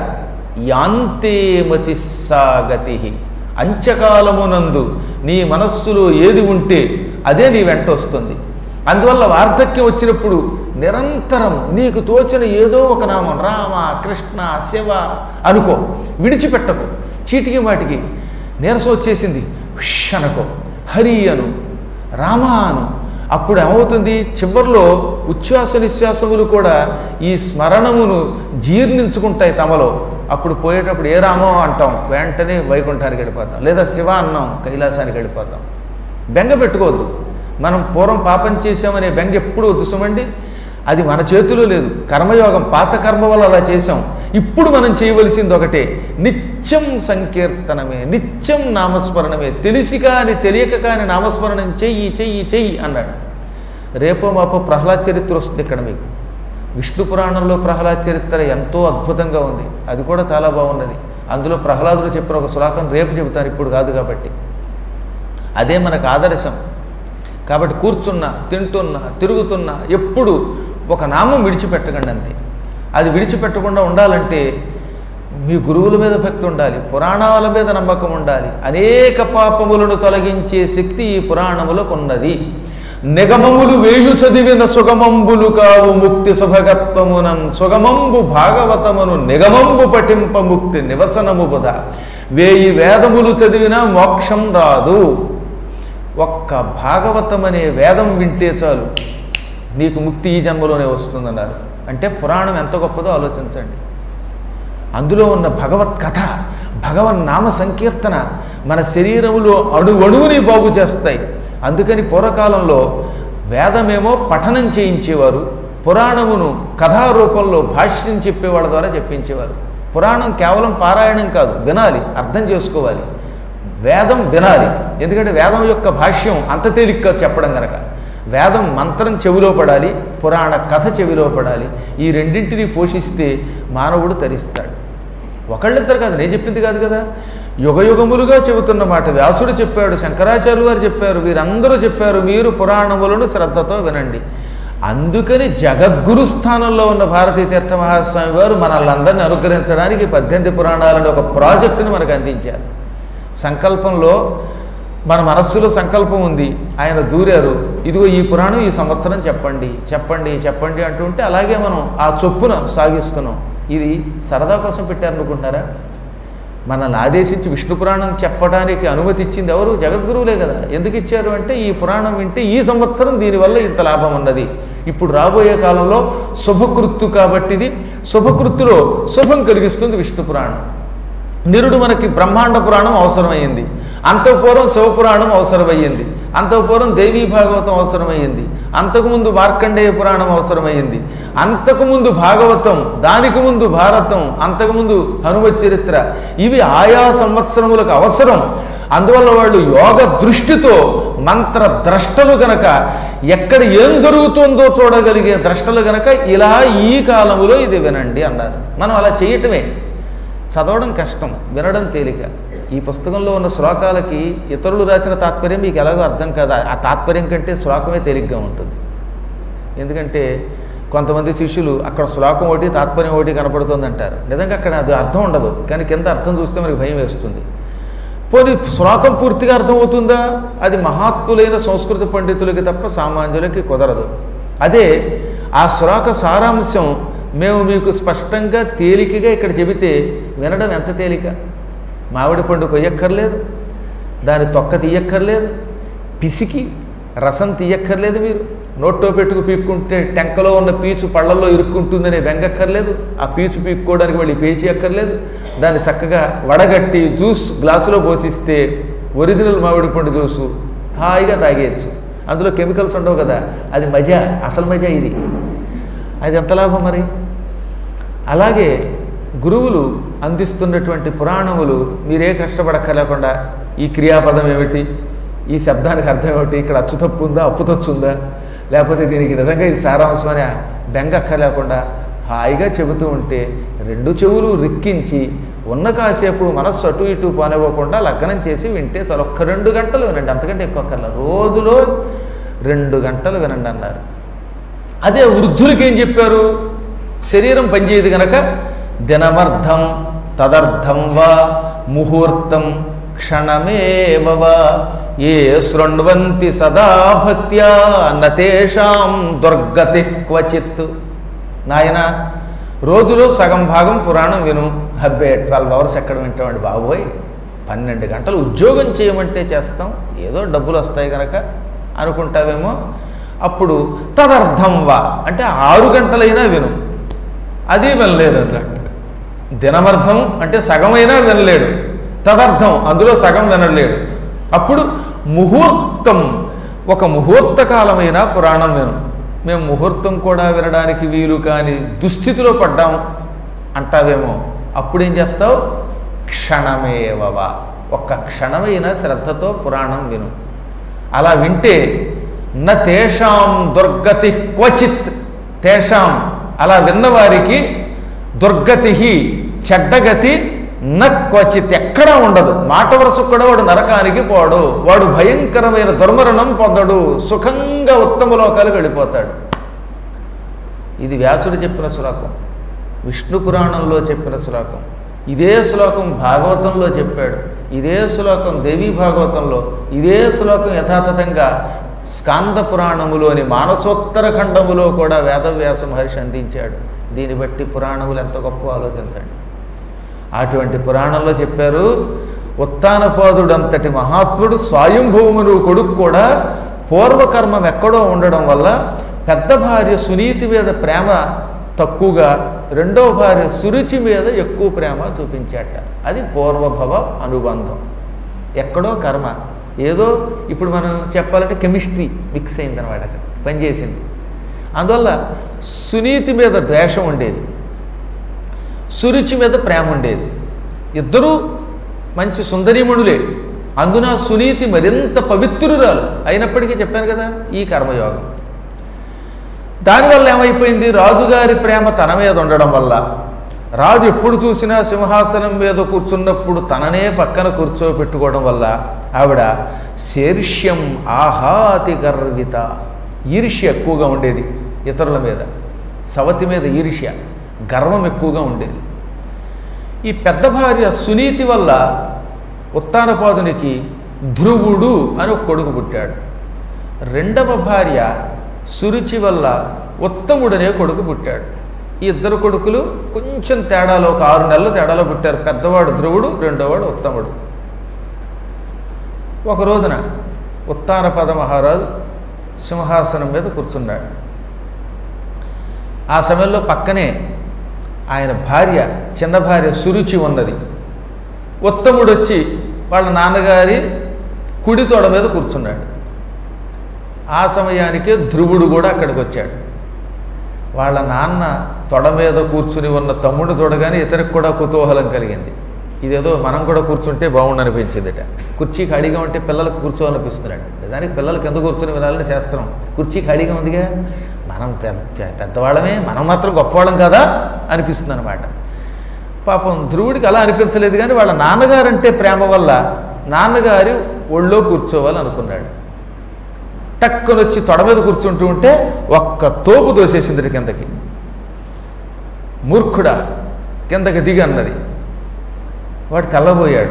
యాంతేమతి సాగతి అంత్యకాలమునందు నీ మనస్సులో ఏది ఉంటే అదే నీ వెంట వస్తుంది అందువల్ల వార్ధక్యం వచ్చినప్పుడు నిరంతరం నీకు తోచిన ఏదో ఒక నామం రామ కృష్ణ శివ అనుకో విడిచిపెట్టకు చీటికి వాటికి నీరసం వచ్చేసింది హుష్ అనుకో హరి అను రామ అను అప్పుడు ఏమవుతుంది చివరిలో ఉచ్ఛ్వాస నిశ్వాసములు కూడా ఈ స్మరణమును జీర్ణించుకుంటాయి తమలో అప్పుడు పోయేటప్పుడు ఏ రామో అంటాం వెంటనే వైకుంఠానికి వెళ్ళిపోతాం లేదా శివ అన్నాం కైలాసానికి వెళ్ళిపోతాం బెంగ పెట్టుకోవద్దు మనం పూర్వం పాపం చేసామనే బెంగ ఎప్పుడు వద్దు సుమండి అది మన చేతిలో లేదు కర్మయోగం పాత కర్మ వల్ల అలా చేసాం ఇప్పుడు మనం చేయవలసింది ఒకటే నిత్యం సంకీర్తనమే నిత్యం నామస్మరణమే తెలిసి కాని తెలియక కాని నామస్మరణం చెయ్యి చెయ్యి చెయ్యి అన్నాడు రేపో మాపో ప్రహ్లాద్ చరిత్ర వస్తుంది ఇక్కడ మీకు విష్ణు పురాణంలో ప్రహ్లాద్ చరిత్ర ఎంతో అద్భుతంగా ఉంది అది కూడా చాలా బాగున్నది అందులో ప్రహ్లాదుడు చెప్పిన ఒక శ్లోకం రేపు చెబుతాను ఇప్పుడు కాదు కాబట్టి అదే మనకు ఆదర్శం కాబట్టి కూర్చున్నా తింటున్నా తిరుగుతున్నా ఎప్పుడు ఒక నామం విడిచిపెట్టకండి అంతే అది విడిచిపెట్టకుండా ఉండాలంటే మీ గురువుల మీద భక్తి ఉండాలి పురాణాల మీద నమ్మకం ఉండాలి అనేక పాపములను తొలగించే శక్తి ఈ పురాణములకు ఉన్నది నిగమములు వేయు చదివిన సుగమంబులు కావు ముక్తి సుభగత్వమునన్ సుగమంబు భాగవతమును నిగమంబు పఠింప ముక్తి నివసనము బుధ వేయి వేదములు చదివినా మోక్షం రాదు ఒక్క భాగవతం అనే వేదం వింటే చాలు నీకు ముక్తి ఈ జన్మలోనే వస్తుందన్నారు అంటే పురాణం ఎంత గొప్పదో ఆలోచించండి అందులో ఉన్న భగవత్ కథ భగవన్ నామ సంకీర్తన మన శరీరములో అణువణువుని బాగు చేస్తాయి అందుకని పూర్వకాలంలో వేదమేమో పఠనం చేయించేవారు పురాణమును కథారూపంలో భాష్యం చెప్పేవాళ్ళ ద్వారా చెప్పించేవారు పురాణం కేవలం పారాయణం కాదు వినాలి అర్థం చేసుకోవాలి వేదం వినాలి ఎందుకంటే వేదం యొక్క భాష్యం అంత తేలిగ్గా చెప్పడం గనక వేదం మంత్రం చెవిలో పడాలి పురాణ కథ చెవిలో పడాలి ఈ రెండింటిని పోషిస్తే మానవుడు తరిస్తాడు ఒకళ్ళిద్దరు కాదు నేను చెప్పింది కాదు కదా యుగయుగములుగా చెబుతున్న మాట వ్యాసుడు చెప్పాడు శంకరాచార్యులు వారు చెప్పారు వీరందరూ చెప్పారు మీరు పురాణములను శ్రద్ధతో వినండి అందుకని జగద్గురు స్థానంలో ఉన్న భారతీ తీర్థ మహాస్వామి వారు మనల్ని అందరినీ అనుగ్రహించడానికి పద్దెనిమిది పురాణాలను ఒక ప్రాజెక్టుని మనకు అందించారు సంకల్పంలో మన మనస్సులో సంకల్పం ఉంది ఆయన దూరారు ఇదిగో ఈ పురాణం ఈ సంవత్సరం చెప్పండి చెప్పండి చెప్పండి అంటుంటే అలాగే మనం ఆ చొప్పున సాగిస్తున్నాం ఇది సరదా కోసం పెట్టారనుకుంటున్నారా మనల్ని ఆదేశించి విష్ణు పురాణం చెప్పడానికి అనుమతి ఇచ్చింది ఎవరు జగద్గురువులే కదా ఎందుకు ఇచ్చారు అంటే ఈ పురాణం వింటే ఈ సంవత్సరం దీనివల్ల ఇంత లాభం ఉన్నది ఇప్పుడు రాబోయే కాలంలో శుభకృత్తు కాబట్టి ఇది శుభకృత్తులో శుభం కలిగిస్తుంది విష్ణు పురాణం నిరుడు మనకి బ్రహ్మాండ పురాణం అవసరమైంది అంతఃపూర్వం శివపురాణం అవసరమయ్యింది అంతఃపూర్వం దేవీ భాగవతం అవసరమయ్యింది అంతకుముందు మార్కండేయ పురాణం అవసరమయ్యింది అంతకుముందు భాగవతం దానికి ముందు భారతం అంతకుముందు హనుమత్ చరిత్ర ఇవి ఆయా సంవత్సరములకు అవసరం అందువల్ల వాళ్ళు యోగ దృష్టితో మంత్ర ద్రష్టలు గనక ఎక్కడ ఏం జరుగుతుందో చూడగలిగే ద్రష్టలు గనక ఇలా ఈ కాలములో ఇది వినండి అన్నారు మనం అలా చేయటమే చదవడం కష్టం వినడం తేలిక ఈ పుస్తకంలో ఉన్న శ్లోకాలకి ఇతరులు రాసిన తాత్పర్యం మీకు ఎలాగో అర్థం కాదు ఆ తాత్పర్యం కంటే శ్లోకమే తేలిగ్గా ఉంటుంది ఎందుకంటే కొంతమంది శిష్యులు అక్కడ శ్లోకం ఒకటి తాత్పర్యం ఒకటి కనపడుతుంది అంటారు నిజంగా అక్కడ అది అర్థం ఉండదు కానీ కింద అర్థం చూస్తే మనకి భయం వేస్తుంది పోనీ శ్లోకం పూర్తిగా అర్థమవుతుందా అది మహాత్ములైన సంస్కృత పండితులకి తప్ప సామాన్యులకి కుదరదు అదే ఆ శ్లోక సారాంశం మేము మీకు స్పష్టంగా తేలికగా ఇక్కడ చెబితే వినడం ఎంత తేలిక మామిడి పండు కొయ్యక్కర్లేదు దాని తొక్క తీయక్కర్లేదు పిసికి రసం తీయక్కర్లేదు మీరు నోట్లో పెట్టుకు పీక్కుంటే టెంకలో ఉన్న పీచు పళ్ళల్లో ఇరుక్కుంటుందనే బెంగక్కర్లేదు ఆ పీచు పీక్కోవడానికి మళ్ళీ పేచి అక్కర్లేదు దాన్ని చక్కగా వడగట్టి జ్యూస్ గ్లాసులో పోసిస్తే ఒరిజినల్ మామిడి పండు జ్యూసు హాయిగా తాగేయచ్చు అందులో కెమికల్స్ ఉండవు కదా అది మజా అసలు మజా ఇది అది ఎంత లాభం మరి అలాగే గురువులు అందిస్తున్నటువంటి పురాణములు మీరే కష్టపడక్కర్లేకుండా ఈ క్రియాపదం ఏమిటి ఈ శబ్దానికి అర్థం ఏమిటి ఇక్కడ అచ్చు తప్పు ఉందా అప్పు తచ్చు ఉందా లేకపోతే దీనికి నిజంగా ఇది సారాంశం అని బెంగ అక్కర్లేకుండా హాయిగా చెబుతూ ఉంటే రెండు చెవులు రిక్కించి ఉన్న కాసేపు మనస్సు అటు ఇటు పోనివ్వకుండా లగ్నం చేసి వింటే చాలు ఒక్క రెండు గంటలు వినండి అంతకంటే ఎక్కువ అక్కర్లేదు రోజులో రెండు గంటలు వినండి అన్నారు అదే వృద్ధులకి ఏం చెప్పారు శరీరం పనిచేయదు గనక దినమర్థం తదర్థం వా ముహూర్తం క్షణమేవ వా ఏ శృణ్వంతి సదా భక్త్యా నతేషాం దుర్గతి క్వచిత్ నాయన రోజులో సగం భాగం పురాణం విను హబ్బే ట్వెల్వ్ అవర్స్ ఎక్కడ వింటామండి బాబోయ్ పన్నెండు గంటలు ఉద్యోగం చేయమంటే చేస్తాం ఏదో డబ్బులు వస్తాయి కనుక అనుకుంటావేమో అప్పుడు తదర్థం వా అంటే ఆరు గంటలైనా విను అది వినలేదు అన్నట్టు దినమర్థం అంటే సగమైనా వినలేడు తదర్థం అందులో సగం వినలేడు అప్పుడు ముహూర్తం ఒక ముహూర్త కాలమైన పురాణం విను మేము ముహూర్తం కూడా వినడానికి వీలు కాని దుస్థితిలో పడ్డాం అంటావేమో అప్పుడేం చేస్తావు క్షణమేవవా ఒక్క క్షణమైన శ్రద్ధతో పురాణం విను అలా వింటే న తేషాం దుర్గతి క్వచిత్ తేషాం అలా విన్నవారికి దుర్గతి చెడ్డగతి న క్వచిత్ ఎక్కడా ఉండదు మాట వరుస కూడా వాడు నరకానికి పోడు వాడు భయంకరమైన దుర్మరణం పొందడు సుఖంగా ఉత్తమ లోకాలకు వెళ్ళిపోతాడు ఇది వ్యాసుడు చెప్పిన శ్లోకం విష్ణు పురాణంలో చెప్పిన శ్లోకం ఇదే శ్లోకం భాగవతంలో చెప్పాడు ఇదే శ్లోకం దేవీ భాగవతంలో ఇదే శ్లోకం యథాతథంగా స్కాంద పురాణములోని మానసోత్తర ఖండములో కూడా వేదవ్యాస మహర్షి అందించాడు దీన్ని బట్టి పురాణములు ఎంత గొప్ప ఆలోచించండి అటువంటి పురాణంలో చెప్పారు ఉత్తానపాదుడంతటి మహాత్ముడు స్వయంభూమును కొడుకు కూడా పూర్వకర్మం ఎక్కడో ఉండడం వల్ల పెద్ద భార్య సునీతి మీద ప్రేమ తక్కువగా రెండో భార్య సురుచి మీద ఎక్కువ ప్రేమ చూపించాట అది పూర్వభవ అనుబంధం ఎక్కడో కర్మ ఏదో ఇప్పుడు మనం చెప్పాలంటే కెమిస్ట్రీ మిక్స్ అయింది అనమాట అక్కడ పనిచేసింది అందువల్ల సునీతి మీద ద్వేషం ఉండేది సురుచి మీద ప్రేమ ఉండేది ఇద్దరూ మంచి సుందరీమణులే అందున సునీతి మరింత పవిత్రురాలు అయినప్పటికీ చెప్పాను కదా ఈ కర్మయోగం దానివల్ల ఏమైపోయింది రాజుగారి ప్రేమ తన మీద ఉండడం వల్ల రాజు ఎప్పుడు చూసినా సింహాసనం మీద కూర్చున్నప్పుడు తననే పక్కన కూర్చోబెట్టుకోవడం వల్ల ఆవిడ శీర్ష్యం ఆహాతి గర్విత ఈర్ష్య ఎక్కువగా ఉండేది ఇతరుల మీద సవతి మీద ఈర్ష్య గర్వం ఎక్కువగా ఉండేది ఈ పెద్ద భార్య సునీతి వల్ల ఉత్తానపాదునికి ధ్రువుడు అని ఒక కొడుకు పుట్టాడు రెండవ భార్య సురుచి వల్ల ఉత్తముడనే కొడుకు పుట్టాడు ఈ ఇద్దరు కొడుకులు కొంచెం తేడాలో ఒక ఆరు నెలలు తేడాలో పుట్టారు పెద్దవాడు ధ్రువుడు రెండోవాడు ఉత్తముడు ఒక రోజున ఉత్తానపద మహారాజు సింహాసనం మీద కూర్చున్నాడు ఆ సమయంలో పక్కనే ఆయన భార్య చిన్న భార్య సురుచి ఉన్నది ఉత్తముడు వచ్చి వాళ్ళ నాన్నగారి కుడి తొడ మీద కూర్చున్నాడు ఆ సమయానికే ధ్రువుడు కూడా అక్కడికి వచ్చాడు వాళ్ళ నాన్న తొడ మీద కూర్చుని ఉన్న తమ్ముడు చూడగానే ఇతనికి కూడా కుతూహలం కలిగింది ఇదేదో మనం కూడా కూర్చుంటే బాగుండనిపించిందిట కుర్చీ ఖాళీగా ఉంటే పిల్లలకు కూర్చోవాలనిపిస్తున్నాడు నిజానికి పిల్లలకు ఎందుకు కూర్చొని వినాలని శాస్త్రం కుర్చీ ఖాళీగా ఉందిగా మనం పెద్ద పెద్దవాళ్ళమే మనం మాత్రం గొప్పవాళ్ళం కదా అనిపిస్తుంది అనమాట పాపం ధ్రువుడికి అలా అనిపించలేదు కానీ వాళ్ళ నాన్నగారంటే ప్రేమ వల్ల నాన్నగారి ఒళ్ళో కూర్చోవాలనుకున్నాడు టక్కుని వచ్చి తొడ మీద కూర్చుంటూ ఉంటే ఒక్క తోపు దోసేసింది కిందకి మూర్ఖుడా కిందకి దిగి అన్నది వాడు తెల్లబోయాడు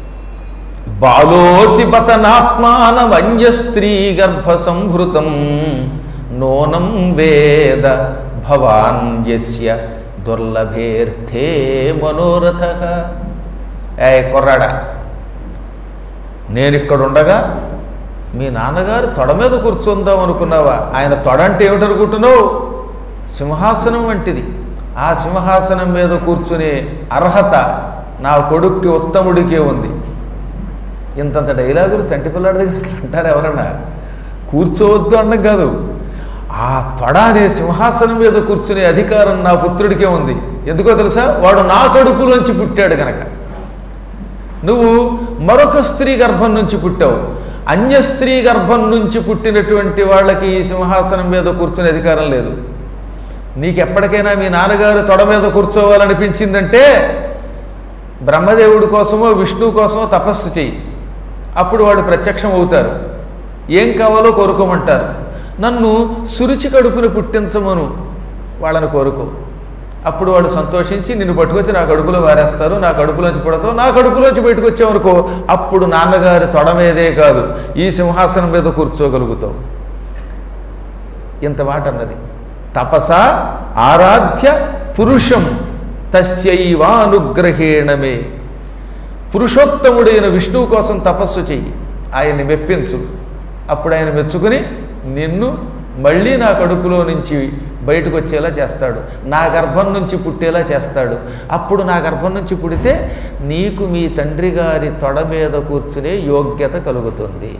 బాలోసి పతనాత్మానమన్య స్త్రీ గర్భ సంభృతం నోనం వేద భవాన్ యస్య దుర్లభేర్థే మనోరథ ఏ కొర్రాడా నేను ఇక్కడ ఉండగా మీ నాన్నగారు తొడ మీద కూర్చుందాం అనుకున్నావా ఆయన తొడ అంటే ఏమిటనుకుంటున్నావు సింహాసనం వంటిది ఆ సింహాసనం మీద కూర్చునే అర్హత నా కొడుక్కి ఉత్తముడికే ఉంది ఇంతంత డైలాగులు చంటి పిల్లాడి దగ్గర అంటారు ఎవరన్నా కూర్చోవద్దు అన్నం కాదు ఆ తొడ అనే సింహాసనం మీద కూర్చునే అధికారం నా పుత్రుడికే ఉంది ఎందుకో తెలుసా వాడు నా కడుపులోంచి పుట్టాడు కనుక నువ్వు మరొక స్త్రీ గర్భం నుంచి పుట్టావు అన్య స్త్రీ గర్భం నుంచి పుట్టినటువంటి వాళ్ళకి ఈ సింహాసనం మీద కూర్చునే అధికారం లేదు నీకు ఎప్పటికైనా మీ నాన్నగారు తొడ మీద కూర్చోవాలనిపించిందంటే బ్రహ్మదేవుడి కోసమో విష్ణువు కోసమో తపస్సు చెయ్యి అప్పుడు వాడు ప్రత్యక్షం అవుతారు ఏం కావాలో కోరుకోమంటారు నన్ను సురుచి కడుపున పుట్టించమను వాళ్ళని కోరుకో అప్పుడు వాడు సంతోషించి నిన్ను పట్టుకొచ్చి నా కడుపులో వారేస్తారు నా కడుపులోంచి పుడతావు నా కడుపులోంచి బయటకు వచ్చావనుకో అప్పుడు నాన్నగారి తొడ మీదే కాదు ఈ సింహాసనం మీద కూర్చోగలుగుతావు ఇంత మాట అన్నది తపస ఆరాధ్య పురుషం తస్యైవానుగ్రహేణమే పురుషోత్తముడైన విష్ణువు కోసం తపస్సు చెయ్యి ఆయన్ని మెప్పించు అప్పుడు ఆయన మెచ్చుకుని నిన్ను మళ్ళీ నా కడుపులో నుంచి బయటకు వచ్చేలా చేస్తాడు నా గర్భం నుంచి పుట్టేలా చేస్తాడు అప్పుడు నా గర్భం నుంచి పుడితే నీకు మీ తండ్రి గారి తొడ మీద కూర్చునే యోగ్యత కలుగుతుంది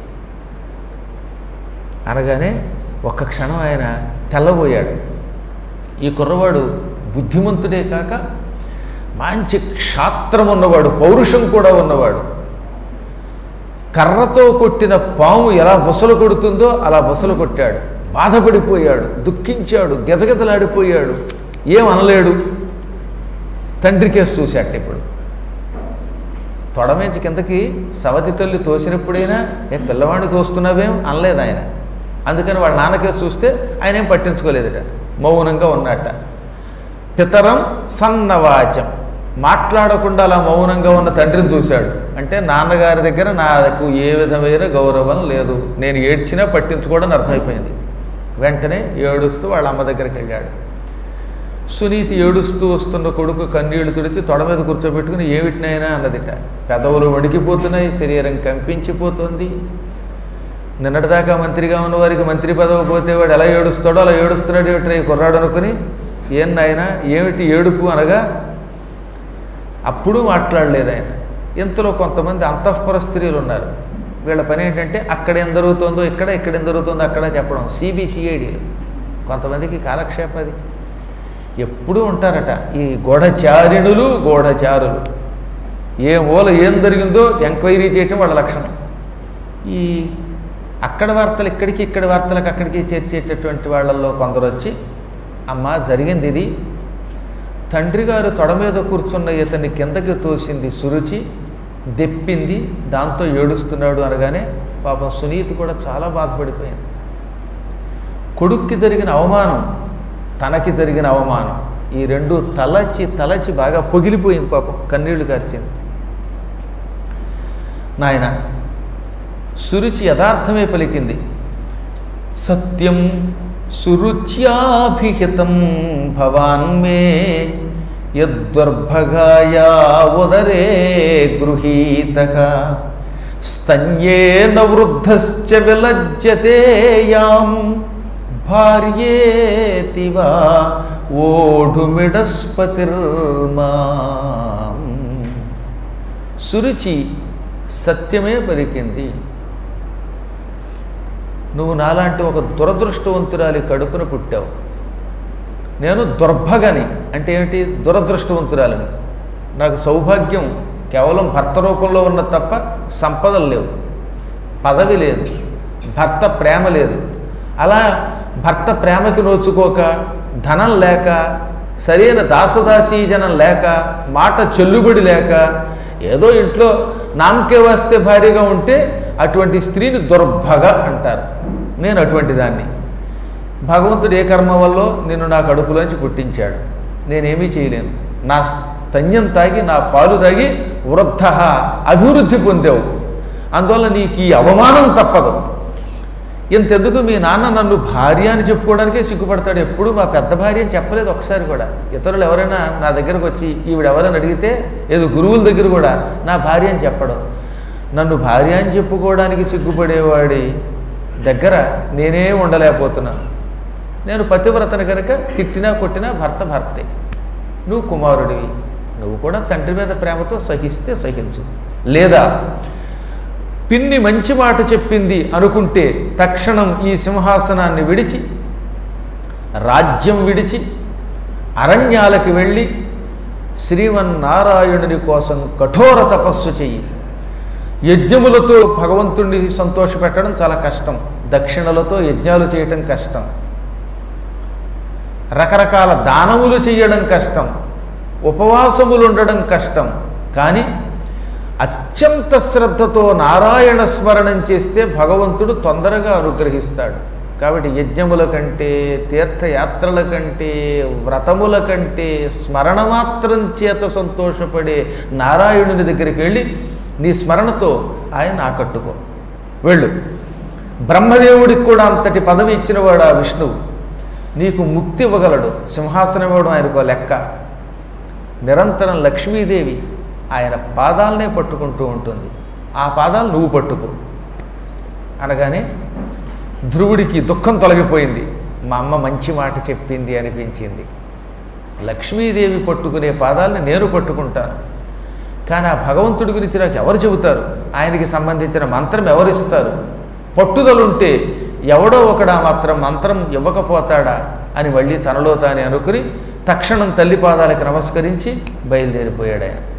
అనగానే ఒక్క క్షణం ఆయన తెల్లబోయాడు ఈ కుర్రవాడు బుద్ధిమంతుడే కాక మంచి క్షాత్రం ఉన్నవాడు పౌరుషం కూడా ఉన్నవాడు కర్రతో కొట్టిన పాము ఎలా బుసలు కొడుతుందో అలా బుసలు కొట్టాడు బాధపడిపోయాడు దుఃఖించాడు గెజగెజలాడిపోయాడు ఏం అనలేడు తండ్రికేసి చూశాట ఇప్పుడు తొడమేంచి కిందకి సవతి తల్లి తోసినప్పుడైనా ఏ పిల్లవాడిని తోస్తున్నావేం అనలేదు ఆయన అందుకని వాళ్ళ నాన్నకేసి చూస్తే ఆయన ఏం పట్టించుకోలేదట మౌనంగా ఉన్నట్ట పితరం సన్నవాచం మాట్లాడకుండా అలా మౌనంగా ఉన్న తండ్రిని చూశాడు అంటే నాన్నగారి దగ్గర నాకు ఏ విధమైన గౌరవం లేదు నేను ఏడ్చినా పట్టించుకోవడం అర్థమైపోయింది వెంటనే ఏడుస్తూ వాళ్ళ అమ్మ దగ్గరికి వెళ్ళాడు సునీతి ఏడుస్తూ వస్తున్న కొడుకు కన్నీళ్లు తుడిచి తొడ మీద కూర్చోబెట్టుకుని ఏమిటినైనా అన్నదిట పెదవులు వణికిపోతున్నాయి శరీరం కంపించిపోతుంది నిన్నటిదాకా మంత్రిగా ఉన్న వారికి మంత్రి పదవి పోతే వాడు ఎలా ఏడుస్తాడో అలా ఏడుస్తున్నాడు ఏమిటి ఈ కుర్రాడు అనుకుని ఏం నాయన ఏమిటి ఏడుపు అనగా అప్పుడు మాట్లాడలేదు ఆయన ఇంతలో కొంతమంది అంతఃపుర స్త్రీలు ఉన్నారు వీళ్ళ పని ఏంటంటే అక్కడ ఏం జరుగుతుందో ఇక్కడ ఇక్కడ ఏం జరుగుతుందో అక్కడ చెప్పడం సిబిసిఐడీలు కొంతమందికి కాలక్షేపది ఎప్పుడూ ఉంటారట ఈ గూఢచారిణులు గూఢచారులు ఏ మూల ఏం జరిగిందో ఎంక్వైరీ చేయటం వాళ్ళ లక్షణం ఈ అక్కడ వార్తలు ఇక్కడికి ఇక్కడ వార్తలకు అక్కడికి చేర్చేటటువంటి వాళ్ళల్లో కొందరు వచ్చి అమ్మ జరిగింది ఇది తండ్రి గారు తొడ మీద కూర్చున్న ఇతన్ని కిందకి తోసింది సురుచి దెప్పింది దాంతో ఏడుస్తున్నాడు అనగానే పాపం సునీతి కూడా చాలా బాధపడిపోయింది కొడుక్కి జరిగిన అవమానం తనకి జరిగిన అవమానం ఈ రెండు తలచి తలచి బాగా పొగిలిపోయింది పాపం కన్నీళ్లు కార్చింది నాయన సురుచి యథార్థమే పలికింది సత్యం సురుచ్యాభిహితం భవాన్ మే యద్వర్భగాయా ఉదరే గృహీత స్తన్యేన వృద్ధశ్చ విలజ్జతే యాం భార్యేతివా ఓఢుమిడస్పతిర్మాం సురుచి సత్యమే పలికింది నువ్వు నాలాంటి ఒక దురదృష్టవంతురాలి కడుపున పుట్టావు నేను దుర్భగని అంటే ఏమిటి దురదృష్టవంతురాలని నాకు సౌభాగ్యం కేవలం భర్త రూపంలో ఉన్న తప్ప సంపదలు లేవు పదవి లేదు భర్త ప్రేమ లేదు అలా భర్త ప్రేమకి నోచుకోక ధనం లేక సరైన దాసదాసీ జనం లేక మాట చెల్లుబడి లేక ఏదో ఇంట్లో నామకే వస్తే భారీగా ఉంటే అటువంటి స్త్రీని దుర్భగ అంటారు నేను అటువంటి దాన్ని భగవంతుడు ఏ కర్మ వల్ల నిన్ను నా కడుపులోంచి పుట్టించాడు నేనేమీ చేయలేను నా స్తన్యం తాగి నా పాలు తాగి వృద్ధ అభివృద్ధి పొందావు అందువల్ల నీకు ఈ అవమానం తప్పదు ఇంతెందుకు మీ నాన్న నన్ను భార్య అని చెప్పుకోవడానికే సిగ్గుపడతాడు ఎప్పుడు మా పెద్ద భార్య అని చెప్పలేదు ఒకసారి కూడా ఇతరులు ఎవరైనా నా దగ్గరకు వచ్చి ఈవిడ ఎవరైనా అడిగితే ఏదో గురువుల దగ్గర కూడా నా భార్య అని చెప్పడం నన్ను భార్య అని చెప్పుకోవడానికి సిగ్గుపడేవాడి దగ్గర నేనే ఉండలేకపోతున్నాను నేను పతివ్రతను కనుక తిట్టినా కొట్టినా భర్త భర్తే నువ్వు కుమారుడివి నువ్వు కూడా తండ్రి మీద ప్రేమతో సహిస్తే సహించు లేదా పిన్ని మంచి మాట చెప్పింది అనుకుంటే తక్షణం ఈ సింహాసనాన్ని విడిచి రాజ్యం విడిచి అరణ్యాలకు వెళ్ళి శ్రీమన్నారాయణుని కోసం కఠోర తపస్సు చెయ్యి యజ్ఞములతో భగవంతుణ్ణి సంతోషపెట్టడం చాలా కష్టం దక్షిణలతో యజ్ఞాలు చేయటం కష్టం రకరకాల దానములు చేయడం కష్టం ఉపవాసములు ఉండడం కష్టం కానీ అత్యంత శ్రద్ధతో నారాయణ స్మరణం చేస్తే భగవంతుడు తొందరగా అనుగ్రహిస్తాడు కాబట్టి యజ్ఞముల కంటే తీర్థయాత్రల కంటే వ్రతముల కంటే స్మరణ మాత్రం చేత సంతోషపడే నారాయణుని దగ్గరికి వెళ్ళి నీ స్మరణతో ఆయన ఆకట్టుకో వెళ్ళు బ్రహ్మదేవుడికి కూడా అంతటి పదవి ఇచ్చినవాడు ఆ విష్ణువు నీకు ముక్తి ఇవ్వగలడు సింహాసనం ఇవ్వడం ఆయనకు లెక్క నిరంతరం లక్ష్మీదేవి ఆయన పాదాలనే పట్టుకుంటూ ఉంటుంది ఆ పాదాలు నువ్వు పట్టుకో అనగానే ధ్రువుడికి దుఃఖం తొలగిపోయింది మా అమ్మ మంచి మాట చెప్పింది అనిపించింది లక్ష్మీదేవి పట్టుకునే పాదాలని నేను పట్టుకుంటాను కానీ ఆ భగవంతుడి గురించి నాకు ఎవరు చెబుతారు ఆయనకి సంబంధించిన మంత్రం ఎవరిస్తారు పట్టుదలుంటే ఎవడో ఒకడా మాత్రం మంత్రం ఇవ్వకపోతాడా అని మళ్ళీ తనలో తానే అనుకుని తక్షణం తల్లి పాదాలకు నమస్కరించి బయలుదేరిపోయాడు ఆయన